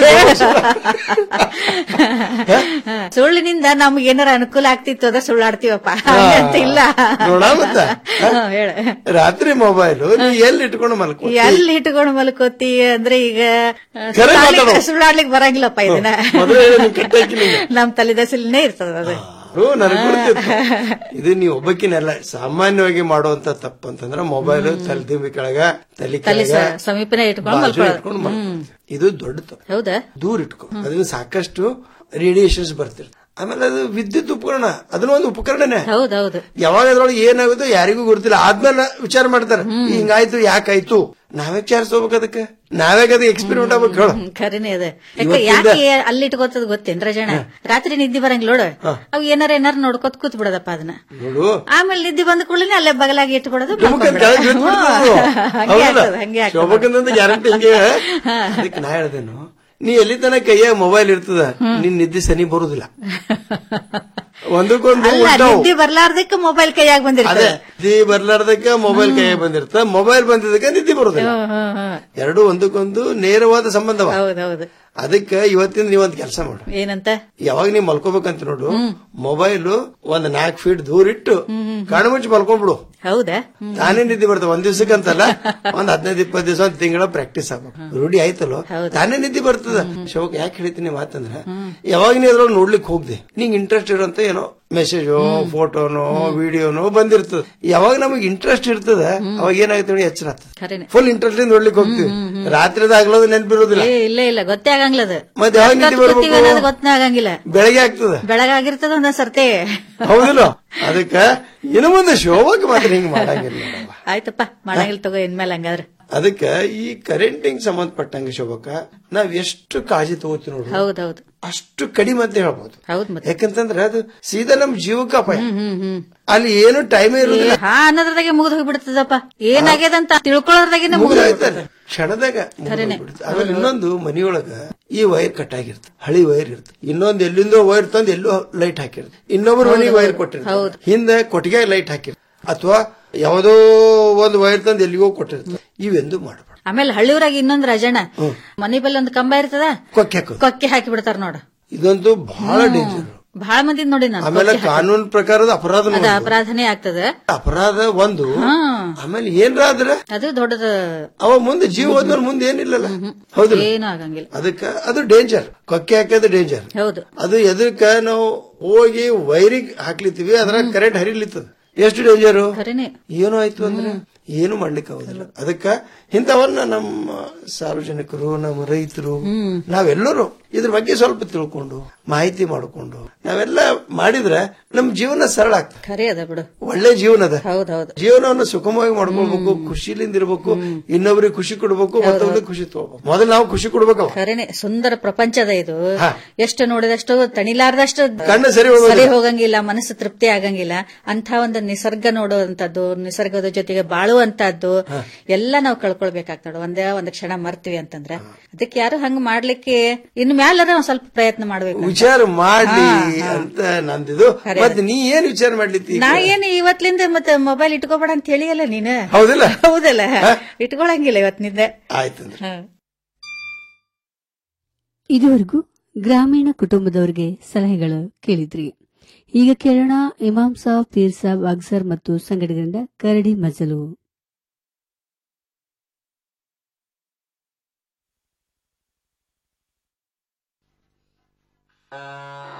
ಕೇಳ್ತೀನಿ ಸುಳ್ಳಿನಿಂದ ನಮ್ಗೆ ಏನಾರ ಅನುಕೂಲ ಆಗ್ತಿತ್ತು ಅದ ಸುಳ್ಳಾಡ್ತೀವಪ್ಪ ಹಂಗಂತ ಇಲ್ಲ
ನೋಡ ಮತ್ತ
ಹಾ, ಹೇಳ
ರಾತ್ರಿ ಮೊಬೈಲ್ ನೀ ಎಲ್ಲಿ ಇಟ್ಕೊಂಡು ಮಲ್ಕೋ
ಎಲ್ಲಿ ಇಟ್ಕೊಂಡು ಮಲ್ಕೋತಿ ಅಂದ್ರೆ ಈಗ
ಖರೆ
ಸುಳ್ಳಾಡ್ಲಿಕ್ಕೆ-
ಮಾತಾಡು.
ಸುಳ್ಳಾಡ್ಲಿಕ್ಕೆ ಬರಂಗಿಲ್ಲಪ್ಪ ಇದನ್ನ
ಮೊದಲೇ ಹೇಳಿ ನೀನ್ ಕಟ್ಟಿ ಹಾಕಿ ನಿಂಗೆ.
ನಮ್ ತಲೆದಸಿಲ್ನೇ ಇರ್ತದ ಅದು
ಓ ನನಗೆ ಗೊತ್ತಿತ್ತು ಇದು ನೀವು ಒಬ್ಬಕ್ಕಿನಲ್ಲ ಸಾಮಾನ್ಯವಾಗಿ ಮಾಡುವಂತ ತಪ್ಪು ಅಂತಂದ್ರೆ ಮೊಬೈಲ್ ತಲೆದಿಂಬಿ ಕೆಳಗ ತಲೆ
ತಲೆ
ಕೆಳಗ
ಸ- ಸಮೀಪನೇ ಇಟ್ಕೊಂಡು
ಬಾಜು
ಮಲ್ಕೊಳ್ಳೋದು.
ಇಟ್ಕೊಂಡು ಮಲ್ಕೊಳ್ಳೋದು. ಇದು ದೊಡ್ಡ ತಪ್ಪು
ಹೌದಾ
ದೂರ ಇಟ್ಕೊ ಅದನ್ನ ಸಾಕಷ್ಟು ರೇಡಿಯೇಷನ್ಸ್ ಬರ್ತಿರ್ತದೆ ಆಮೇಲೆ ಅದು ವಿದ್ಯುತ್ ಉಪಕರಣ ಅದನ್ನ ಒಂದು ಉಪಕರಣನೇ
ಹೌದೌದು
ಯಾವಾಗ ಅದ್ರೊಳಗೆ ಏನಾಗುತ್ತೋ ಯಾರಿಗೂ ಗೊತ್ತಿಲ್ಲ ಆದ್ಮೇಲೆ ವಿಚಾರ ಮಾಡ್ತಾರೆ ಹಿಂಗಾಯ್ತು ಯಾಕಾಯ್ತು ನಾವೇ ವಿಚಾರಿಸ್ಕೋಬೇಕು ಅದಕ್ಕೆ ನಾವೇ ಅದಕ್ಕೆ ಎಕ್ಸ್ಪೆರಿಮೆಂಟ್ ಆಗ್ಬೇಕು ಹೇಳು
ಹ್ಮ್, ಖರೇನೆ ಅದ ಯಾಕೆ
ಇವತ್ತಿಂದ-
ಯಾಕೆ ಅಲ್ಲಿ ಇಟ್ಕೋತದ ಗೊತ್ತೇನ್ ರಜಣ ರಾತ್ರಿ ನಿದ್ದೆ ಬರಂಗಿಲ್ಲ ನೋಡು ಅವ್ ಏನಾರ ಏನಾರ ನೋಡ್ಕೊತ ಕೂತ್ ಬಿಡದಪ್ಪ ಅದನ್ನ
ನೋಡು
ಆಮೇಲೆ ನಿದ್ದೆ ಬಂದ ಕೂಡಲೇ ಅಲ್ಲೇ ಬಗಲಾಗಿ ಇಟ್ಬಿಡೋದು
ಡುಮುಕನ್ ಕೆಳಗೆ ಬಿದ್ದು ಬಿಡ್ತದೆ ಅದು.
ಹಂಗೆ
ಹೌದಲ್ಲ?
ಆಗ್ತದ ಹಂಗೆ ಆಗ್ತದ
ಶೋಭಕಂದಂತ ಗ್ಯಾರಂಟಿ ಹಿಂಗೆ ಅದಕ್ಕೆ ನಾ ಹೇಳ್ದೇನು ನೀ ಎಲ್ಲಿ ತನಕ ಕೈಯಾಗ ಮೊಬೈಲ್ ಇರ್ತದ ನಿನ್ ನಿದ್ದೆ ಸನಿ ಬರುದಿಲ್ಲ ಒಂದಕ್ಕೊಂದು
ಅಲ್ಲ
ಉಲ್ಟಾವು.
ನಿದ್ದೆ ಬರ್ಲಾರ್ದಕ್ಕ ಮೊಬೈಲ್ ಕೈಯಾಗ
ಅದೇ
ಬಂದಿರ್ತದೆ
ನಿದ್ದೆ ಬರ್ಲಾರ್ದಕ್ಕ ಮೊಬೈಲ್ ಕೈಯಾಗ ಬಂದಿರ್ತ ಮೊಬೈಲ್ ಬಂದಿದ್ದಕ್ಕ ನಿದ್ದೆ ಬರುದಿಲ್ಲ
ಹ್ಮ್, ಹ್ಮ್, ಹ್ಮ್.
ಎರಡು ಒಂದಕ್ಕೊಂದು ನೇರವಾದ ಸಂಬಂಧವ
ಹೌದೌದು
ಅದಕ್ಕೆ ಇವತ್ತಿನ ನೀವೊಂದ್ ಕೆಲಸ ಮಾಡು
ಏನಂತ
ಯಾವಾಗ ನೀವ್ ಮಲ್ಕೋಬೇಕಂತ ನೋಡು ಮೊಬೈಲ್ ಒಂದ್ ನಾಲ್ಕು ಫೀಟ್ ದೂರ ಇಟ್ಟು ಕಣ್ಣು ಮುಚ್ಚಿ ಮಲ್ಕೊಂಡ್ಬಿಡು
ಹೌದಾ
ತಾನೇ ನಿದ್ದೆ ಬರ್ತದೆ ಒಂದ್ ದಿವ್ಸಕ್ಕಂತಲ್ಲ ಒಂದ್ ಹದಿನೈದು ಇಪ್ಪತ್ತು ದಿವಸ ಒಂದ್ ತಿಂಗಳ ಪ್ರಾಕ್ಟೀಸ್ ಆಗ್ಬೇಕು ರೂಢಿ ಆಯ್ತಲ್ಲೋ ತಾನೇ ನಿದ್ದೆ ಬರ್ತದ ಶೋಕ್ ಯಾಕೆ ಹೇಳ್ತೀನಿ ಮಾತಂದ್ರ ಯಾವಾಗ ನೀ ಅದ್ರೊಳಗೆ ನೋಡ್ಲಿಕ್ಕೆ ಹೋಗ್ದೆ ನಿಂಗ್ ಇಂಟ್ರೆಸ್ಟ್ ಇರೋಂತ ಏನೋ ಮೆಸೇಜೋ ಫೋಟೋನೋ ವಿಡಿಯೋನೋ ಬಂದಿರ್ತದ ಯಾವಾಗ ನಮಗ್ ಇಂಟ್ರೆಸ್ಟ್ ಇರ್ತದ ಅವಾಗ ಏನಾಗುತ್ತೆ ನೋಡಿ ಎಚ್ಚರ
ಖರೇನೆ
ಫುಲ್ ಇಂಟ್ರೆಸ್ಟ್ ನೋಡ್ಲಿಕ್ಕೆ ಹೋಗ್ತೀವಿ ರಾತ್ರಿದ ಆಗ್ಲೋದು ನೆನ್ಪಿರೋದಿಲ್ಲ
ಏ ಇಲ್ಲ ಇಲ್ಲ ಗೊತ್ತೇ ಆಗಂಗಿಲ್ಲ ಅದು
ಮತ್ತೆ ಯಾವಾಗ ನಿದ್ದೆ
ಎಷ್ಟೊತ್ತು ಕೂತೀವಿ
ಬರ್ಬೇಕು?
ಅನ್ನೋದು ಗೊತ್ತೇ ಆಗಂಗಿಲ್ಲ
ಬೆಳಗ್ಗೆ ಆಗ್ತದ
ಬೆಳಗಾಗಿರ್ತದ ಒಂದೊಂದ್ ಸರ್ತಿ
ಹೌದಿಲ್ಲ ಅದಕ್ಕ ಇನ್ನು ಮುಂದೆ ಶೋಭಕ್ಕೆ ಮಾತ್ರ ಹಿಂಗ್ ಮಾಡಂಗಿಲ್ಲ
ಆಯ್ತಪ್ಪ ಮಾಡಂಗಿಲ್ಲ ತಗೋ ಇನ್ಮೇಲೆ ಹಂಗಾದ್ರೆ
ಅದಕ್ಕ ಈ ಕರೆಂಟಿಂಗ್ ಸಂಬಂಧಪಟ್ಟಂಗೆ ಶೋಭಕ್ಕ ನಾವ್ ಎಷ್ಟು ಕಾಳಜಿ ತಗೋತೀವಿ ನೋಡ್ರಿ
ಹೌದೌದು
ಅಷ್ಟು ಕಡಿಮೆ ಅಂತ ಹೇಳ್ಬೋದು
ಹೌದ್ ಮತ್ತೆ
ಯಾಕಂತಂದ್ರೆ ಅದು ಸೀದಾ ನಮ್ ಜೀವಕ್ಕೆ ಅಪಾಯ
ಹ್ಮ್ ಹ್ಮ್
ಅಲ್ಲಿ ಏನು ಟೈಮೇ ಇರುದಿಲ್ಲ
ಹಾ ಅನ್ನೋದ್ರದಾಗೆ ಮುಗಿದು ಹೋಗ್ಬಿಡ್ತದಪ್ಪ ಏನಾಗ್ಯದಂತ ತಿಳ್ಕೊಳ್ಳೋದ್ರಾಗೆ ಮುಗಿದು
ಮುಗ್ದೋಯ್ತಲ್ಲ. ಕ್ಷಣದಾಗ ಮುಗ್ದೋಗ್ಬಿಡುತ್ತೆ. ಆಮೇಲೆ ಇನ್ನೊಂದು ಮನಿಯೊಳಗ ಈ ವೈರ್ ಕಟ್ ಆಗಿರ್ತದೆ ಹಳಿ ವೈರ್ ಇರ್ತದೆ ಇನ್ನೊಂದು ಎಲ್ಲಿಂದೋ ವೈರ್ ತಂದು ಎಲ್ಲೋ ಲೈಟ್ ಹಾಕಿರ್ತದೆ ಇನ್ನೊಬ್ರು ಮನೆಗೆ ವೈರ್ ಕೊಟ್ಟಿರ್ತಾರೆ ಹಿಂದೆ ಕೊಟ್ಟಿಗೆ ಲೈಟ್ ಹಾಕಿರ್ತಾರೆ ಅಥವಾ ಯಾವುದೋ ಒಂದು ವೈರ್ ತಂದು ಎಲ್ಲಿಗೋ ಕೊಟ್ಟಿರ್ತಾರೆ ಇವೆಂದು ಮಾಡಬಾರ್ದು
ಆಮೇಲೆ ಹಳ್ಳಿಯೂರಾಗ ಇನ್ನೊಂದ್ ರಜಣ ಮನಿ ಬಲ್ಲಿ ಒಂದು ಕಂಬ ಇರ್ತದ
ಕೊಕ್ಕೆ ಹಾಕೋದು
ಕೊಕ್ಕೆ ಹಾಕಿ ಬಿಡ್ತಾರ ನೋಡು
ಇದಂತೂ ಬಹಳ ಡೇಂಜರ್
ಬಹಳ ಮಂದಿ ನೋಡಿ ನಾನು
ಆಮೇಲೆ
ಕೊಕ್ಕೆ ಹಾಕಿ.
ಕಾನೂನು ಪ್ರಕಾರದ ಅಪರಾಧ
ಅದ ಅಪರಾಧನೇ ಆಗ್ತದ
ಅಪರಾಧ ಒಂದು
ಹಾ
ಆಮೇಲೆ ಏನ್ರ ಆದ್ರೆ
ಅದು ದೊಡ್ಡದ
ಅವ ಮುಂದೆ ಜೀವ ಹೋದ್ಮೇಲೆ ಮುಂದೆ ಏನಿಲ್ಲಲ್ಲ ಹೌದು
ಏನು ಆಗಂಗಿಲ್ಲ
ಅದಕ್ಕ ಅದು ಡೇಂಜರ್ ಕೊಕ್ಕೆ ಹಾಕೋದು ಡೇಂಜರ್
ಹೌದು
ಅದು ಎದಕ್ಕ ನಾವು ಹೋಗಿ ವೈರಿಗೆ ಹಾಕ್ಲಿತ್ತೀವಿ ಅದ್ರ ಕರೆಂಟ್ ಹರಿಲಿತ್ತದ ಎಷ್ಟು ಡೇಂಜರು
ಖರೇನೆ
ಏನೋ ಆಯ್ತು ಅಂದ್ರೆ ಏನು ಮಾಡ್ಲಿಕ್ಕೆ ಆಗೋದಿಲ್ಲ ಅದಕ್ಕ ಇಂಥವನ್ನ ನಮ್ಮ ಸಾರ್ವಜನಿಕರು ನಮ್ಮ ರೈತರು ನಾವೆಲ್ಲರೂ ಇದ್ರ ಬಗ್ಗೆ ಸ್ವಲ್ಪ ತಿಳ್ಕೊಂಡು ಮಾಹಿತಿ ಮಾಡಿಕೊಂಡು ನಾವೆಲ್ಲ ಮಾಡಿದ್ರೆ ನಮ್ ಜೀವನ ಸರಳ ಆಗ್ತದೆ
ಖರೆ ಅದ ಬಿಡು
ಒಳ್ಳೆ ಜೀವನ ಅದ
ಹೌದೌದು
ಜೀವನವನ್ನು ಸುಖಮವಾಗಿ ಮಾಡ್ಕೊಳ್ಬೇಕು ಖುಷಿಲಿಂದ ಇರ್ಬೇಕು ಇನ್ನೊಬ್ರಿಗೆ ಖುಷಿ ಕೊಡ್ಬೇಕು ಮತ್ತೊಬ್ರಿಗೆ ಖುಷಿ ತಗೋಬೇಕು ಮೊದಲು ನಾವು ಖುಷಿ ಕೊಡ್ಬೇಕವ
ಖರೇನೆ ಸುಂದರ ಪ್ರಪಂಚದ ಇದು ಎಷ್ಟು ನೋಡಿದಷ್ಟು ತಣಿಲಾರ್ದಷ್ಟು
ಕಣ್ಣು ಸರಿ ಹೋಗೋದಿಲ್ಲ.
ಸರಿ ಹೋಗಂಗಿಲ್ಲ ಮನಸ್ಸು ತೃಪ್ತಿ ಆಗಂಗಿಲ್ಲ ಅಂತ ಒಂದು ನಿಸರ್ಗ ನೋಡುವಂತದ್ದು ನಿಸರ್ಗದ ಜೊತೆಗೆ ಬಾಳುವಂತದ್ದು ಎಲ್ಲ ನಾವು ಕಳ್ಕೊಳ್ಬೇಕಾಗ್ತದ ಒಂದೇ ಒಂದ್ ಕ್ಷಣ ಮರ್ತೀವಿ ಅಂತಂದ್ರೆ ಅದಕ್ಕೆ ಯಾರು ಹಂಗ ಮಾಡ್ಲಿಕ್ಕೆ ಇನ್ ಮ್ಯಾಲರ ಒಂದ್ ಸ್ವಲ್ಪ ಪ್ರಯತ್ನ ಮಾಡ್ಬೇಕು
ವಿಚಾರ ಮಾಡ್ಲಿ ಅಂತ ನಂದಿದು ಮತ್ತೆ ನೀ ಏನ್ ವಿಚಾರ ಮಾಡ್ಲಿತ್ತಿ
ನಾ ಏನ್ ಇವತ್ಲಿಂದ ಮತ್ತೆ ಮೊಬೈಲ್ ಇಟ್ಕೋಬೇಡ ಅಂತ ಹೇಳಿಯಲ್ಲ ನೀನು
ಹೌದಿಲ್ಲ?
ಹೌದಲ್ಲ ಇಟ್ಕೊಳಂಗಿಲ್ಲ ಇವತ್ತಿನಿಂದ
ಆಯ್ತಂದ್ರೆ
ಹಾ.
ಇದುವರೆಗೂ ಗ್ರಾಮೀಣ ಕುಟುಂಬದವರಿಗೆ ಸಲಹೆಗಳು ಕೇಳಿದ್ರಿ ಈಗ ಕೇಳೋಣ ಇಮಾಮ್ ಸಾಬ್ ಪೀರ್ ಸಾಬ್ ಅಗ್ಸರ್ ಮತ್ತು ಸಂಗಡಿಗರಿಂದ ಕರಡಿ ಮಜಲು
ಆ